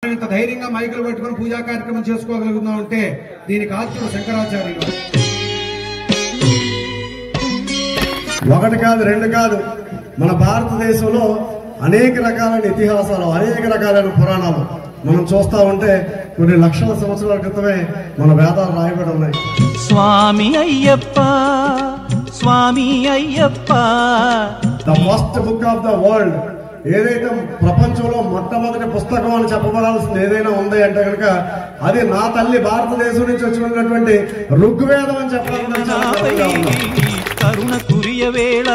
ఇంత ధైర్యంగా మైకులు పట్టుకుని పూజా కార్యక్రమం చేసుకోగలుగుతున్నాం అంటే దీనికి ఆద్యుడు శంకరాచార్యులు ఒకటి కాదు రెండు కాదు మన భారతదేశంలో అనేక రకాలైన ఇతిహాసాలు అనేక రకాలైన పురాణాలు మనం చూస్తా ఉంటే కొన్ని లక్షల సంవత్సరాల క్రితమే మన వేదాలు రాయబడి ఉన్నాయి Swami Ayyappa Swami Ayyappa the first book of the world ఏదైతే ప్రపంచంలో మొట్టమొదటి పుస్తకం అని చెప్పబడాల్సింది ఏదైనా ఉంది అంటే కనుక అది నా తల్లి భారతదేశం నుంచి వచ్చినటువంటి ఋగ్వేదం అని చెప్పాలని చాలా నాపై గర్వంగా ఉన్నాం. కరుణ కురియ వేళ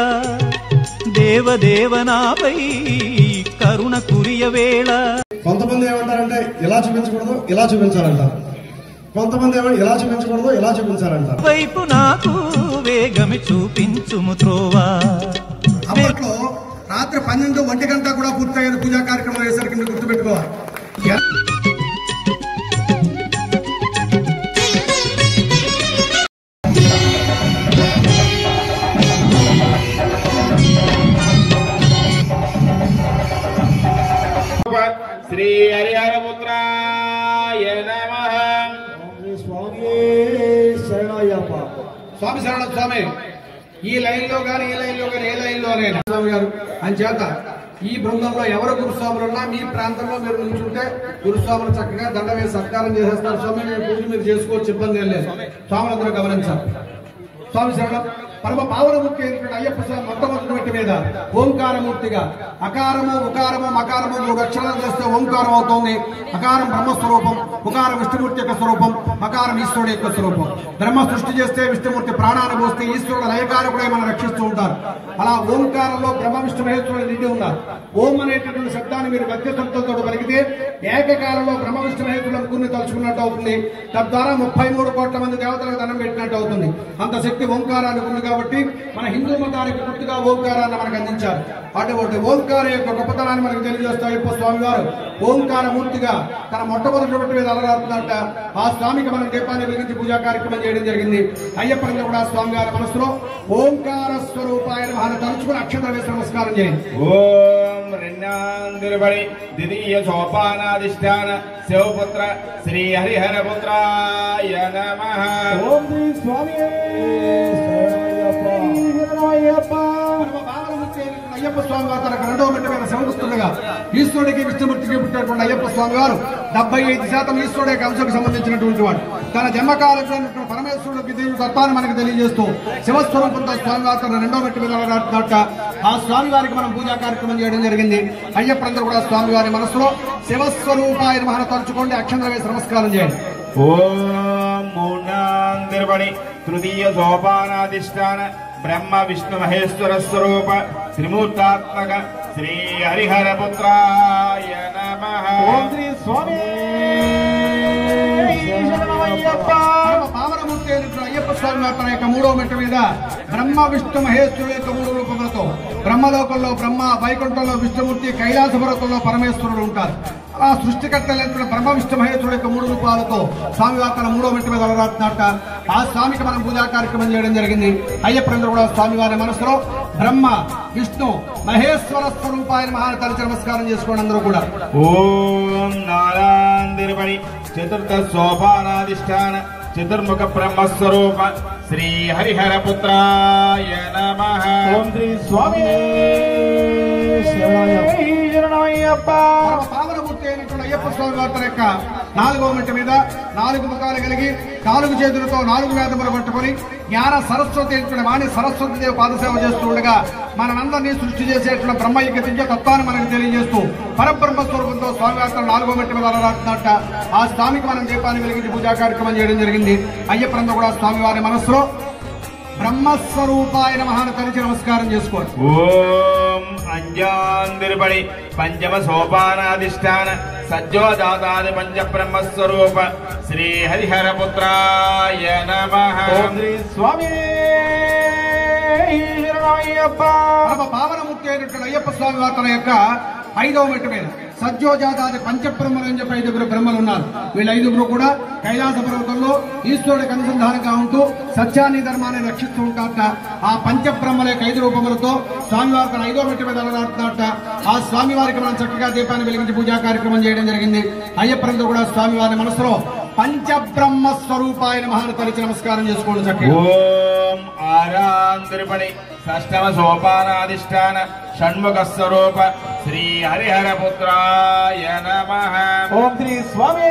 దేవదేవనాపై కరుణ కురియ వేళ కొంతమంది ఏమంటారంటే ఇలా చూపించకూడదు ఇలా చూపించాలంటారు కొంతమంది ఏమంటే ఇలా చూపించకూడదు ఇలా చూపించాలంటారు వైపు నాకు వేగమి చూపించుము త్రోవా అప్పట్లో రాత్రి పన్నెండు ఒంటి గంట కూడా పూర్తయ్యేది పూజా కార్యక్రమం అయ్యేసరికి మీరు గుర్తుపెట్టుకోవాలి శ్రీ హరిహరపుత్రాయ నమః స్వామి శరణ స్వామి ఈ లైన్ లో గాని ఈ లైన్ లో గాని ఏ లైన్ లోనైనా స్వామి గారు అని చేత ఈ బృందంలో ఎవరు గురుస్వాములు ఉన్నా మీ ప్రాంతంలో మీరు నుంచుంటే గురుస్వాములు చక్కగా దండ వేసి సత్కారం చేసేస్తారు స్వామి మీ పూజ మీరు చేసుకోవచ్చు ఇబ్బంది ఏం లేదు స్వాములందరూ గమనించాలి స్వామి శరణం పరమ పావనమూర్తి అయినటువంటి అయ్యప్ప స్వామి మొట్టమొదటి మీద ఓంకారమూర్తిగా అకారము ఉకారము మకారము మూడు అక్షరాలు చేస్తే ఓంకారం అవుతోంది అకారం బ్రహ్మస్వరూపం ఉకారం విష్ణుమూర్తి యొక్క స్వరూపం మకారం ఈశ్వరుడు యొక్క స్వరూపం బ్రహ్మ సృష్టి చేస్తే విష్ణుమూర్తి ప్రాణాన్ని పోస్తే ఈశ్వరుడు లయకారకుడై మనం రక్షిస్తూ ఉంటారు అలా ఓంకారంలో బ్రహ్మ విష్ణు మహేశ్వరుడు నిండి ఉన్నారు ఓం అనేటటువంటి శబ్దాన్ని మీరు మధ్యశబ్దంతో పలికితే ఏకకాలంలో బ్రహ్మ విష్ణు మహేశ్వరుడు ముగ్గురిని తలుచుకున్నట్టు అవుతుంది తద్వారా ముప్పై మూడు కోట్ల మంది దేవతలకు దండం పెట్టినట్టు అవుతుంది అంత శక్తి ఓంకారానికి ఉంది కాబట్టి మన హిందూ మతానికి గుర్తుగా ఓంకారాన్ని మనకు అందించారు అటువంటి ఓంకార యొక్క గొప్పతనాన్ని మనకు తెలియజేస్తా అయ్యప్ప స్వామి వారు ఓంకార మూర్తిగా తన మొట్టమొదటి మీద అలరాడుతున్నట్ట ఆ స్వామికి మనం దీపాన్ని వెలిగించి పూజా కార్యక్రమం చేయడం జరిగింది అయ్యప్ప కూడా స్వామి గారి మనసులో ఓంకార స్వరూపాయన మహాన్ని తలుచుకుని అక్షర వేసి నమస్కారం చేయండి ఓం రెండాందిరబడి ద్వితీయ సోపానాధిష్టాన శివపుత్ర శ్రీ హరిహరపుత్రాయ నమః పరమ భావనమూర్తి అయినటువంటి అయ్యప్ప స్వామి వారు తనకు రెండవ మెట్టు మీద సమకూస్తుండగా ఈశ్వరుడికి విష్ణుమూర్తికి పుట్టినటువంటి అయ్యప్ప స్వామి వారు డెబ్బై ఐదు శాతం ఈశ్వరుడు యొక్క అంశకు సంబంధించినటువంటి వాడు తన జన్మకాలమైనటువంటి పరమేశ్వరుడికి దేవుడు తత్వాన్ని మనకు తెలియజేస్తూ శివస్వరూపంతో స్వామి వారు తన రెండవ మెట్టు మీద నిలబడుతున్నట్ట ఆ స్వామి వారికి మనం పూజా కార్యక్రమం చేయడం జరిగింది అయ్యప్పందరూ కూడా స్వామి వారి మనసులో శివస్వరూపాయన మహన తలుచుకోండి అక్షంతర వేసి నమస్కారం చేయండి ఓం మూడాందిరబడి తృతీయ సోపానాధిష్టాన బ్రహ్మ విష్ణు మహేశ్వర స్వరూప త్రిమూర్తాత్మక శ్రీ హరిహరపుత్రాయ నమః పరమ పావనమూర్తి అయినటువంటి అయ్యప్ప స్వామి వారి తన యొక్క మూడో మెట్టు మీద బ్రహ్మ విష్ణు మహేశ్వరుడు యొక్క మూడు రూపములతో బ్రహ్మలోకంలో బ్రహ్మ వైకుంఠంలో విష్ణుమూర్తి కైలాసపురతంలో పరమేశ్వరుడు ఉంటారు ఆ సృష్టికర్తలైనటువంటి బ్రహ్మ విష్ణు మహేశ్వరుడు యొక్క మూడు రూపాలతో స్వామి వారు తన మూడో మెట్టు మీద అలరాడుతున్నట్ట ఆ స్వామికి మనం పూజా కార్యక్రమం చేయడం జరిగింది అయ్యప్పందరూ కూడా స్వామి వారి మనసులో బ్రహ్మ విష్ణు మహేశ్వర స్వరూపాయన మహాన తరచి నమస్కారం చేసుకోండి అందరూ కూడా ఓం నారాందిరబడి చతుర్థ సోపానాధిష్టాన చతుర్ముఖ బ్రహ్మస్వరూప శ్రీ హరిహరపుత్రాయ నమః ఓం శ్రీ స్వామి పరమ పావనమూర్తి అయినటువంటి అయ్యప్ప స్వామి వారి తన యొక్క నాలుగవ మెట్టు మీద నాలుగు ముఖాలు కలిగి నాలుగు చేతులతో నాలుగు వేదములు పట్టుకొని జ్ఞాన సరస్వతి అయినటువంటి వాణి సరస్వతి దేవి పాదసేవ చేస్తూ ఉండగా మనందరినీ సృష్టి చేసేటువంటి బ్రహ్మయ్యకి దివ్య తత్వాన్ని మనకు తెలియజేస్తూ పరబ్రహ్మ స్వరూపంతో స్వామి వారి తన నాలుగో మెట్టు మీద అలరాడుతున్నట్ట ఆ స్వామికి మనం దీపాన్ని వెలిగించి పూజా కార్యక్రమం చేయడం జరిగింది అయ్యప్పంతా కూడా స్వామి వారి మనసులో బ్రహ్మస్వరూపాయన మహాన కలిసి నమస్కారం చేసుకోండి ఓం అంజాందిరబడి పంచమ సోపానాధిష్టాన సజ్జోదాతాది పంచ బ్రహ్మస్వరూప శ్రీ హరిహరపుత్రాయ నమః ఓం శ్రీ స్వామి పరమ పావనమూర్తి అయినటువంటి అయ్యప్ప స్వామి వారి తన యొక్క ఐదవ మెట్టు మీద సత్యోజాతాది పంచబ్రహ్మలు అని చెప్పి ఐదుగురు బ్రహ్మలు ఉన్నారు వీళ్ళ ఐదుగురు కూడా కైలాస పర్వతంలో ఈశ్వరుడికి అనుసంధానంగా ఉంటూ సత్యాన్ని ధర్మాన్ని రక్షిస్తూ ఉంటారట ఆ పంచబ్రహ్మల యొక్క ఐదు రూపములతో స్వామివారి తన ఐదో మెట్టు మీద అలరాడుతున్నారట ఆ స్వామివారికి మనం చక్కగా దీపాన్ని వెలిగించి పూజా కార్యక్రమం చేయడం జరిగింది అయ్యప్పంతో కూడా స్వామివారి మనసులో పంచబ్రహ్మ స్వరూపాయన మహాన్ని తలిచి నమస్కారం చేసుకోండి చక్కగా ఓం ఆరాంధ్రపడి షష్టమ సోపానాధిష్టాన షణ్ముఖ స్వరూప శ్రీ హరిహర పుత్రాయ నమ ఓం శ్రీ స్వామి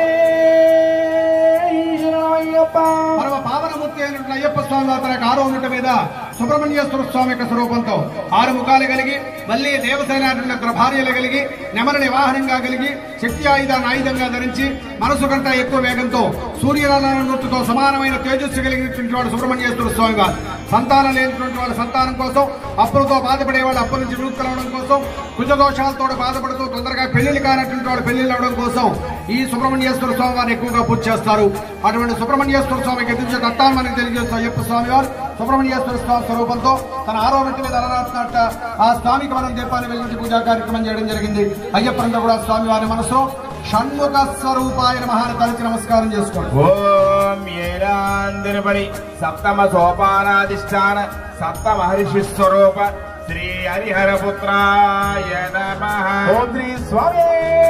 శరణమయ్యప్ప పరమ పావనమూర్తి అయినటువంటి అయ్యప్ప స్వామి వారి తన యొక్క ఆరో ముట్ట మీద సుబ్రహ్మణ్యేశ్వర స్వామి యొక్క స్వరూపంతో ఆరు ముఖాలు కలిగి మళ్ళీ దేవసేనాటువంటి ఇద్దరు భార్యలు కలిగి నెమలని వాహనంగా కలిగి శక్తి ఆయుధాన్ని ఆయుధంగా ధరించి మనసు కంటే ఎక్కువ వేగంతో సూర్యనారాయణ నృత్తుతో సమానమైన తేజస్సు కలిగినటువంటి వాడు సుబ్రహ్మణ్యేశ్వర స్వామి వారు సంతానం లేనటువంటి వాళ్ళ సంతానం కోసం అప్పులతో బాధపడే వాళ్ళు అప్పుల నుంచి విముక్తులు అవడం కోసం కుజదోషాలతో బాధపడుతూ తొందరగా పెళ్లిళ్ళు కానటువంటి వాళ్ళు పెళ్లిళ్ళు అవడం కోసం ఈ సుబ్రహ్మణ్యేశ్వర స్వామి వారిని ఎక్కువగా పూజ చేస్తారు అటువంటి సుబ్రహ్మణ్యేశ్వర స్వామికి ఎదిరించే దత్తాన్ని మనకి తెలియజేస్తూ అయ్యప్ప స్వామి వారు సుబ్రహ్మణ్యేశ్వర స్వామి స్వరూపంతో తన ఆరో మెట్టు మీద అలరాడుతున్నట్ట ఆ స్వామికి మనం దీపాన్ని వెలిగించి పూజా కార్యక్రమం చేయడం జరిగింది అయ్యప్పంతా కూడా స్వామి వారి మనసులో షణ్ముఖ స్వరూపాయన మహాన్ని తలచి నమస్కారం చేసుకోండి ఓం ఏరాంధ్రపడి సప్తమ సోపానాధిష్టాన సప్త మహర్షి స్వరూప శ్రీ హరిహర పుత్రాయ నమ ఓం శ్రీ స్వామి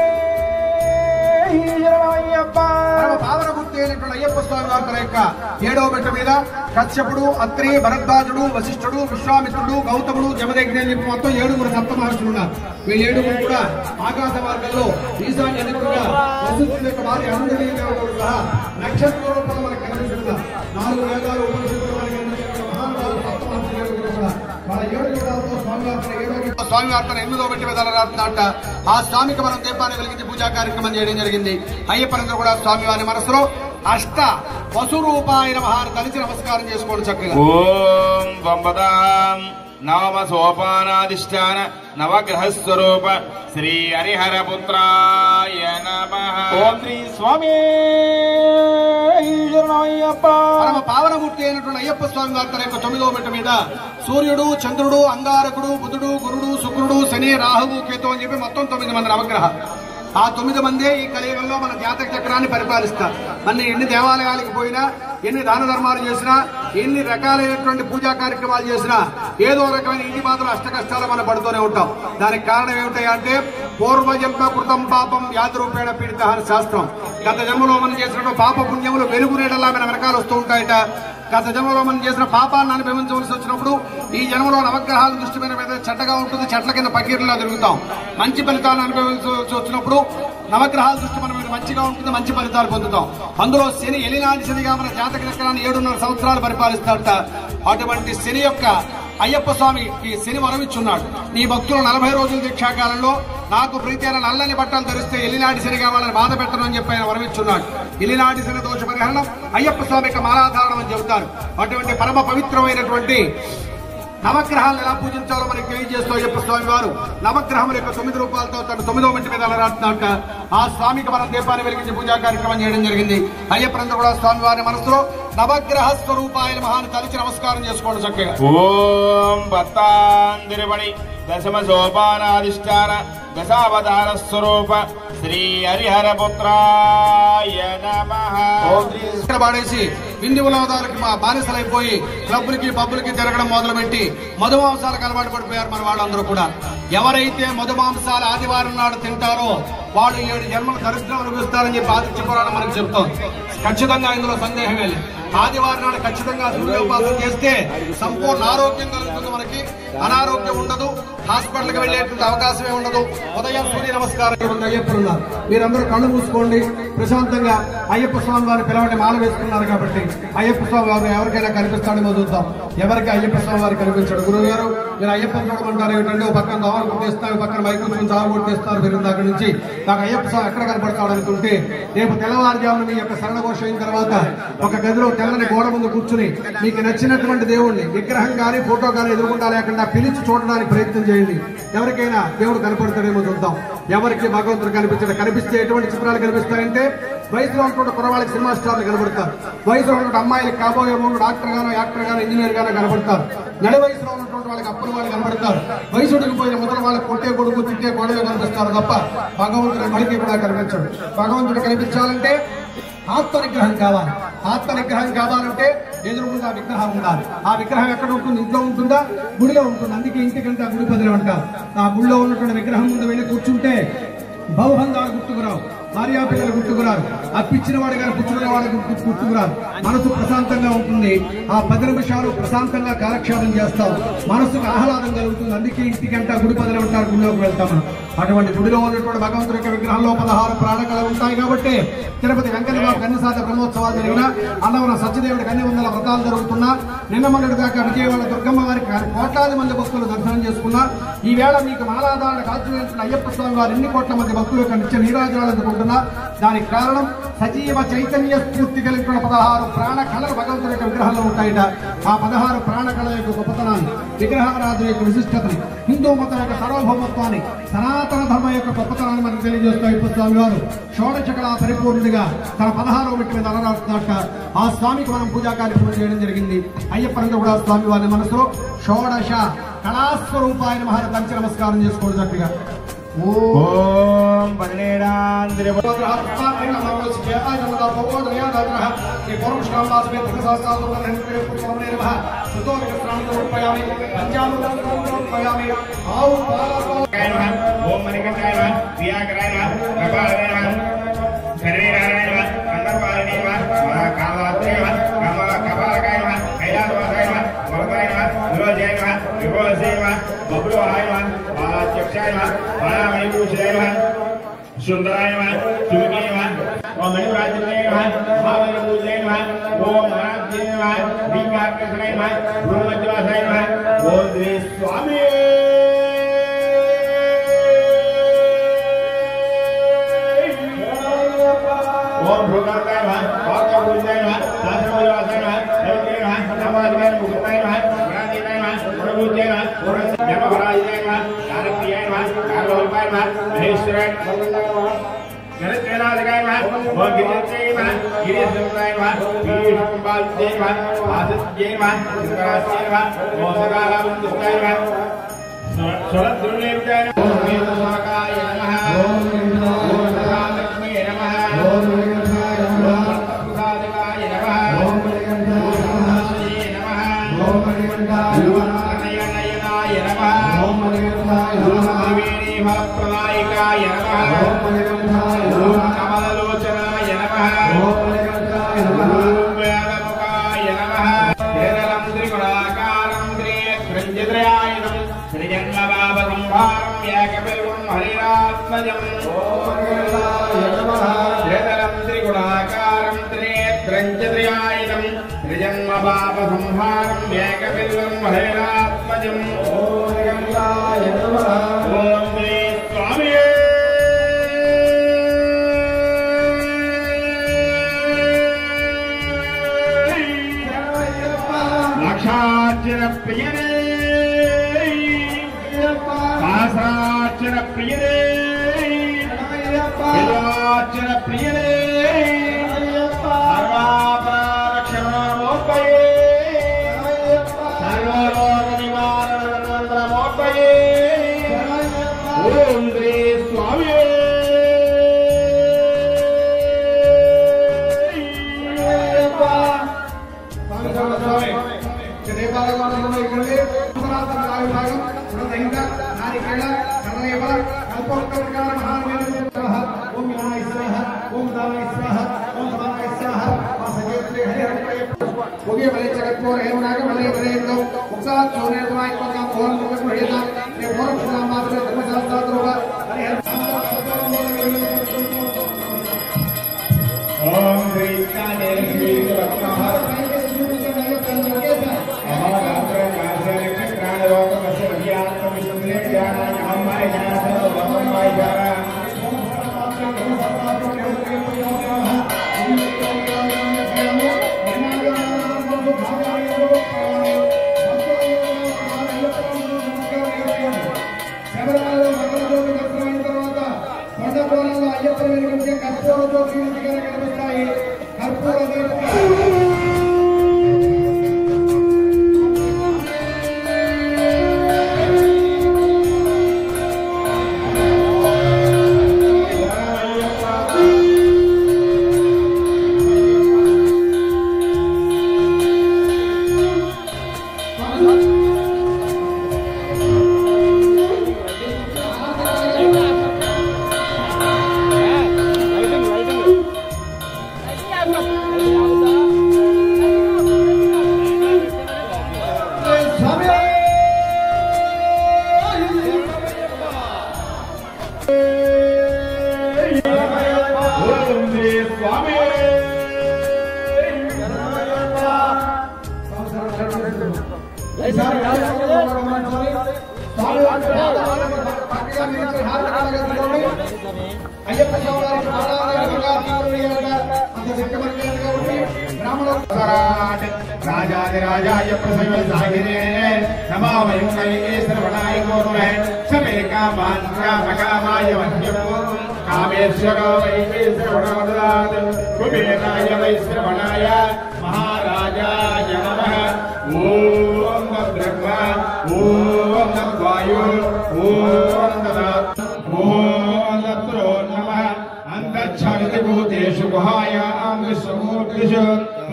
శరణమయ్యప్ప పరమ పావనమూర్తి అయినటువంటి అయ్యప్ప స్వామి వారి తన యొక్క ఏడవ మెట్టు మీద కశ్యపుడు అత్రి భరద్వాజుడు వశిష్ఠుడు విశ్వామిత్రుడు గౌతముడు జమదగ్ని అని చెప్పి మొత్తం ఏడుగురు సప్త మహర్షులు ఉన్నారు వీళ్ళు ఏడుగురు కూడా ఆకాశ మార్గంలో ఈశాన్య అధికంగా వశిష్ఠుడి యొక్క భార్య అంజలి దేవతలు సహా నక్షత్ర రూపంలో మనకు కనిపిస్తున్నారు నాలుగు వేదాలు ఉపనిషత్తులు మనకి కనిపిస్తున్న మహానుభావులు సప్త మహర్షులు ఏడుగురు కూడా వాళ్ళ ఏడు వేదాలతో స్వామివారి తన ఏడవ మెట్టు- స్వామివారి తన ఎనిమిదో మెట్టు మీద అలరాడుతున్నట్ట ఆ స్వామికి మనం దీపాన్ని వెలిగించి పూజా కార్యక్రమం చేయడం జరిగింది అయ్యప్పనందరూ కూడా స్వామివారి మనసులో అష్ట వసురూపాయన మహాన్ని తలిచి నమస్కారం చేసుకోండి చక్కగా ఓం వంబదాం నవమ సోపానాధిష్టాన నవగ్రహ స్వరూప శ్రీ హరిహర పుత్రాయ నమ ఓం శ్రీ స్వామి శరణమయ్యప్ప పరమ పావనమూర్తి అయినటువంటి అయ్యప్ప స్వామి వారి తన యొక్క తొమ్మిదవ మెట్టు మీద సూర్యుడు చంద్రుడు అంగారకుడు బుధుడు గురుడు శుక్రుడు శని రాహువు కేతు అని చెప్పి మొత్తం తొమ్మిది మంది నవగ్రహాలు ఆ తొమ్మిది మందే ఈ కలియుగంలో మన జాతక చక్రాన్ని పరిపాలిస్తారు మన ఎన్ని దేవాలయాలకు పోయినా ఎన్ని దాన ధర్మాలు చేసినా ఎన్ని రకాలైనటువంటి పూజా కార్యక్రమాలు చేసినా ఏదో రకమైన ఇంటి మాత్రం అష్ట కష్టాలు మనం పడుతూనే ఉంటాం దానికి కారణం ఏమిటి అంటే పూర్వజన్మ కృతం పాపం వ్యాధి రూపేణ పీడిత అని శాస్త్రం గత జన్మలో మనం చేసినటువంటి పాప పుణ్యములు వెలుగు నీడలా మన వెనకాల వస్తూ ఉంటాయట గత జన్మలో మనం చేసిన పాపాలను అనుభవించవలసి వచ్చినప్పుడు ఈ జన్మలో నవగ్రహాల దృష్టి మీద మీద చెడ్డగా ఉంటుంది చెట్ల కింద పకీర్లా తిరుగుతాం మంచి ఫలితాలను అనుభవించవలసి వచ్చినప్పుడు నవగ్రహాల దృష్టి మన మీద మంచిగా ఉంటుంది మంచి ఫలితాలు పొందుతాం అందులో శని ఎలినాటి శనిగా మన జాతక చక్రాన్ని ఏడున్నర సంవత్సరాలు పరిపాలిస్తాడట అటువంటి శని యొక్క అయ్యప్ప స్వామికి శని వరమిచ్చున్నాడు నీ భక్తులు నలభై రోజుల దీక్షాకాలంలో నాకు ప్రీతి అయిన నల్లని బట్టలు ధరిస్తే ఎల్లినాటి శనిగా వాళ్ళని బాధ పెట్టను అని చెప్పి ఆయన వరమిచ్చున్నాడు ఎల్లినాటి శని దోష పరిహరణం అయ్యప్ప స్వామి యొక్క మాలాధారణం అని చెబుతారు అటువంటి పరమ పవిత్రమైనటువంటి నవగ్రహాలను ఎలా పూజించాలో మనకి తెలియజేస్తూ అయ్యప్ప స్వామి వారు నవగ్రహముల యొక్క తొమ్మిది రూపాయలతో తన తొమ్మిదో మంటి మీద అలరాడుతున్నట్ట ఆ స్వామికి మనం దీపాన్ని వెలిగించి పూజా కార్యక్రమం చేయడం జరిగింది అయ్యప్పంతా కూడా స్వామి వారి మనసులో నవగ్రహ స్వరూపాయన మహాన్ని తలిచి నమస్కారం చేసుకోండి చక్కగా ఓం భక్తాందిరపడి దశమ సోపానాధిష్టాన దశావతార స్వరూప శ్రీ హరిహర పుత్రాయ నమ ఓం శ్రీ ఇక్కడ పాడేసి వింది ఉలవదాలకి మా బానిసలైపోయి క్లబ్బులకి పబ్బులకి తిరగడం మొదలుపెట్టి మధుమాంసాలకు అలవాటు పడిపోయారు మన వాళ్ళందరూ కూడా ఎవరైతే మధుమాంసాలు ఆదివారం నాడు తింటారో వాళ్ళు ఏడు జన్మలు దరిద్రం అనుభవిస్తారని చెప్పి ఆదిత్య పురాణం మనకు చెప్తోంది ఖచ్చితంగా ఇందులో సందేహమే లేదు ఆదివారం నాడు ఖచ్చితంగా సూర్యోపాసన చేస్తే సంపూర్ణ ఆరోగ్యం కలుగుతుంది మనకి అనారోగ్యం ఉండదు హాస్పిటల్కి వెళ్ళేటువంటి అవకాశమే ఉండదు ఉదయం సూర్య నమస్కారం ఇవ్వండి అయ్యప్పలు ఉన్నారు మీరందరూ కళ్ళు మూసుకోండి ప్రశాంతంగా అయ్యప్ప స్వామి వారిని పిలవండి మాల వేసుకున్నారు కాబట్టి అయ్యప్ప స్వామి వారు ఎవరికైనా కనిపిస్తాడేమో చూద్దాం ఎవరికి అయ్యప్ప స్వామి వారు కనిపించాడు గురువు గారు మీరు అయ్యప్పని చూడమంటారు ఏమిటంటే ఓ పక్కన దోమలు కొట్టేస్తారు పక్కన మైకు నుంచి చావు కొట్టేస్తారు మీరు దగ్గర నుంచి నాకు అయ్యప్ప స్వామి ఎక్కడ కనపడతాడు అనుకుంటే రేపు తెల్లవారుజామున మీ యొక్క శరణ ఘోష అయిన తర్వాత ఒక గదిలో తెల్లని గోడ ముందు కూర్చుని మీకు నచ్చినటువంటి దేవుణ్ణి విగ్రహం కానీ ఫోటో కానీ ఎదురుకుండా లేకుండా పిలిచి చూడడానికి ప్రయత్నం చేయండి ఎవరికైనా దేవుడు కనపడతాడేమో చూద్దాం ఎవరికి భగవంతుడు కనిపించడు కనిపిస్తే ఎటువంటి చిత్రాలు కనిపిస్తాయంటే వయసులో ఉన్నటువంటి కురవాళ్ళకి సినిమా స్టార్లు కనబడతారు వయసులో ఉన్నటువంటి అమ్మాయిలకు కాబోయే మూడు డాక్టర్ గానో యాక్టర్ గానో ఇంజనీర్ గానో కనబడతారు నడి వయసులో ఉన్నటువంటి వాళ్ళకి అప్పుడు వాళ్ళు కనబడతారు వయసుడికి పోయిన మొదల వాళ్ళకి కొట్టే కొడుకు తిట్టే గొడవ కనిపిస్తారు తప్ప భగవంతుడు ఎవరికి కూడా కనిపించడు భగవంతుడు కనిపించాలంటే ఆత్మ నిగ్రహం కావాలి ఆత్మ నిగ్రహం కావాలంటే ఎదురుగుండా విగ్రహం ఉండాలి ఆ విగ్రహం ఎక్కడ ఉంటుంది ఇంట్లో ఉంటుందా గుడిలో ఉంటుంది అందుకే ఇంటికంటే ఆ గుడి పదిలే అంటారు ఆ గుడిలో ఉన్నటువంటి విగ్రహం ముందు వెళ్ళి కూర్చుంటే బహుబంధాలు గుర్తుకురావు భార్యా పిల్లలు గుర్తుకురారు అప్పిచ్చిన వాడు గారు పుచ్చుకునే వాడు గుర్తు- గుర్తుకురారు మనసు ప్రశాంతంగా ఉంటుంది ఆ పది నిమిషాలు ప్రశాంతంగా కాలక్షేపం చేస్తాం మనసుకు ఆహ్లాదం కలుగుతుంది అందుకే ఇంటికంటే గుడి పదిలే ఉంటారు గుడిలోకి వెళ్తాం మనం. అటువంటి గుడిలో ఉన్నటువంటి భగవంతుడి యొక్క విగ్రహంలో పదహారు ప్రాణకళలు ఉంటాయి కాబట్టి తిరుపతి వెంకటబాబు కన్యసాద బ్రహ్మోత్సవాలు జరిగిన అన్నవరం సత్యదేవుడి కన్య వందల వ్రతాలు జరుగుతున్నా నిన్న మొన్నటి దాకా విజయవాడ దుర్గమ్మ వారికి కోట్లాది మంది భక్తులు దర్శనం చేసుకున్నా ఈ వేళ మీకు మాలాధారణ కాల్చివేసిన అయ్యప్ప స్వామి వారు ఎన్ని కోట్ల మంది భక్తుల యొక్క నిత్య నీరాజనాలు అందుకుంటున్నా దానికి కారణం సజీవ చైతన్య స్ఫూర్తి కలిగిన పదహారు ప్రాణ కళలు భగవంతుడి యొక్క విగ్రహంలో ఉంటాయట ఆ పదహారు ప్రాణ కళల యొక్క గొప్పతనాన్ని విగ్రహారాధన యొక్క విశిష్టతని హిందూ మతం యొక్క సార్వభౌమత్వాన్ని సనాతన ధర్మం యొక్క గొప్పతనాన్ని మనకు తెలియజేస్తూ అయ్యప్ప స్వామి వారు షోడశ కళా పరిపూర్ణుడిగా తన పదహారవ మెట్టు మీద అలరాడుతున్నట్ట ఆ స్వామికి మనం పూజా కార్యక్రమం చేయడం జరిగింది అయ్యప్పనంగా కూడా స్వామి వారి మనసులో షోడశ కళాస్వరూపాయన మహారథంచి నమస్కారం చేసుకోవడం గట్టిగా ఓం పన్నెండాంధ్ర ఓం మణికంఠాయ నమః వ్యాకరాయ నమః కపాలాయ నమః శరీరాయ నమః కందర్పాయ నమః కామాత్రే నమః కమల కపాలకాయ నమః కైలాసవాసాయ నమః వరదాయ నమః విరోజాయ నమః విభోజాయ నమః బబ్లుహాయ నమః బాలాధ్యక్షాయ నమః బాణామణిభూషాయ నమః సుందరాయ నమః సుమికాయ నమః ఓం మణిరాజాయ నమః భావనభూషాయ నమః ఓం మహాజ్యాయ నమః దీపాకృష్ణాయ నమః బ్రహ్మజ్వాసాయ నమః ఓం శ్రీ స్వామి ఓం భూకాంతాయ నమః పాదపూజాయ నమః శాస్త్రమయోసాయ నమః దైవే నమః నమాధికాయ ముక్తాయ నమః ప్రాణీయాయ నమః పురభూజాయ నమః జపవరాజాయ నమః కారప్రియాయ నమః కారలోపాయ నమః మహేశ్వరాయ నమః గణేశ్వరాధికాయ నమః ఓం గిరిజాయ నమః గిరీశ్వరాయ నమః గిరీశంబాల్జాయ నమః ఆదిత్యాయ నమః శంకరాచార్య నమః ఓం సదాలందుస్తాయ నమః స్వరద్రులేవిజాయ నమః ఓం వీరస్వాకాయ నమః ఓం మహాలక్ష్మీ నమః ఓం ప్రసాదకాయ నమః ఓం మహాశ్రీ నమః ఓం నయనయనాయ నమః ఓం త్రివేణీ ఫలప్రదాయకాయ నమః ఓం కమలలోచనాయ నమః ఓం వేదముఖాయ నమః కేరళం త్రిగుణాకారం త్రియంజద్రయాయుధం శ్రీజన్మబాబ సంభారం ఏకబిల్వం హరిరాత్మజం కేరళం త్రిగుణాకారం త్రినేత్రంజద్రయాయుధం త్రిజన్మబాబ సంభారం ఏకబిల్వం హరిరాత్మజం ఓం శ్రీ స్వామి లక్షాక్షర ప్రియనే సహస్రాక్షర ప్రియనే విలాక్షర ప్రియనే సర్వాపరాక్షరమోపయే సర్వలోక నివారణమోపయే ఓం శ్రీ స్వామి ఓం శ్రీ శ్రీ శబరిమలలో మకర జ్యోతి దర్శనమైన తర్వాత కొండ కోణంలో అయ్యప్ప వెలిగించే కర్పూర జ్యోతి కనిపిస్తుంది గదిలోని అయ్యప్ప స్వామి వారికి ప్రధానంగా తీవ్రమైన అంత శక్తివంతమైనదిగా ఉండి బ్రాహ్మణులు రాజాదిరాజాయ ప్రసవ సాగిరే నమామయం శ్రవణాయ గోరుమే సమే కామాన్ కామకామాయ వహ్యము కామేశ్వర వై శ్రవణాదరాత్ కుబేరాయ వై శ్రవణాయ మహారాజాయ నమః ఓం బ్రహ్మ ఓం వాయు ఓం దదాత్ ఓం దత్రో నమః అంతః భూతేషు గుహాయాం విశ్వమూర్తిషు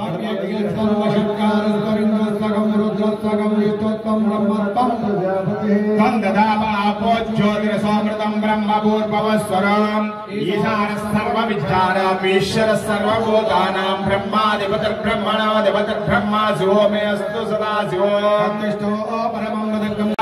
జ్యోతిరసోమృతం బ్రహ్మపూర్వస్వరం ఈశాన సర్వవిచారామీశ్వర సర్వభూతానాం బ్రహ్మాధిపతిర్బ్రహ్మణాధిపతిర్బ్రహ్మ శివో మే అస్తు సదా శివో పరమం మదంగం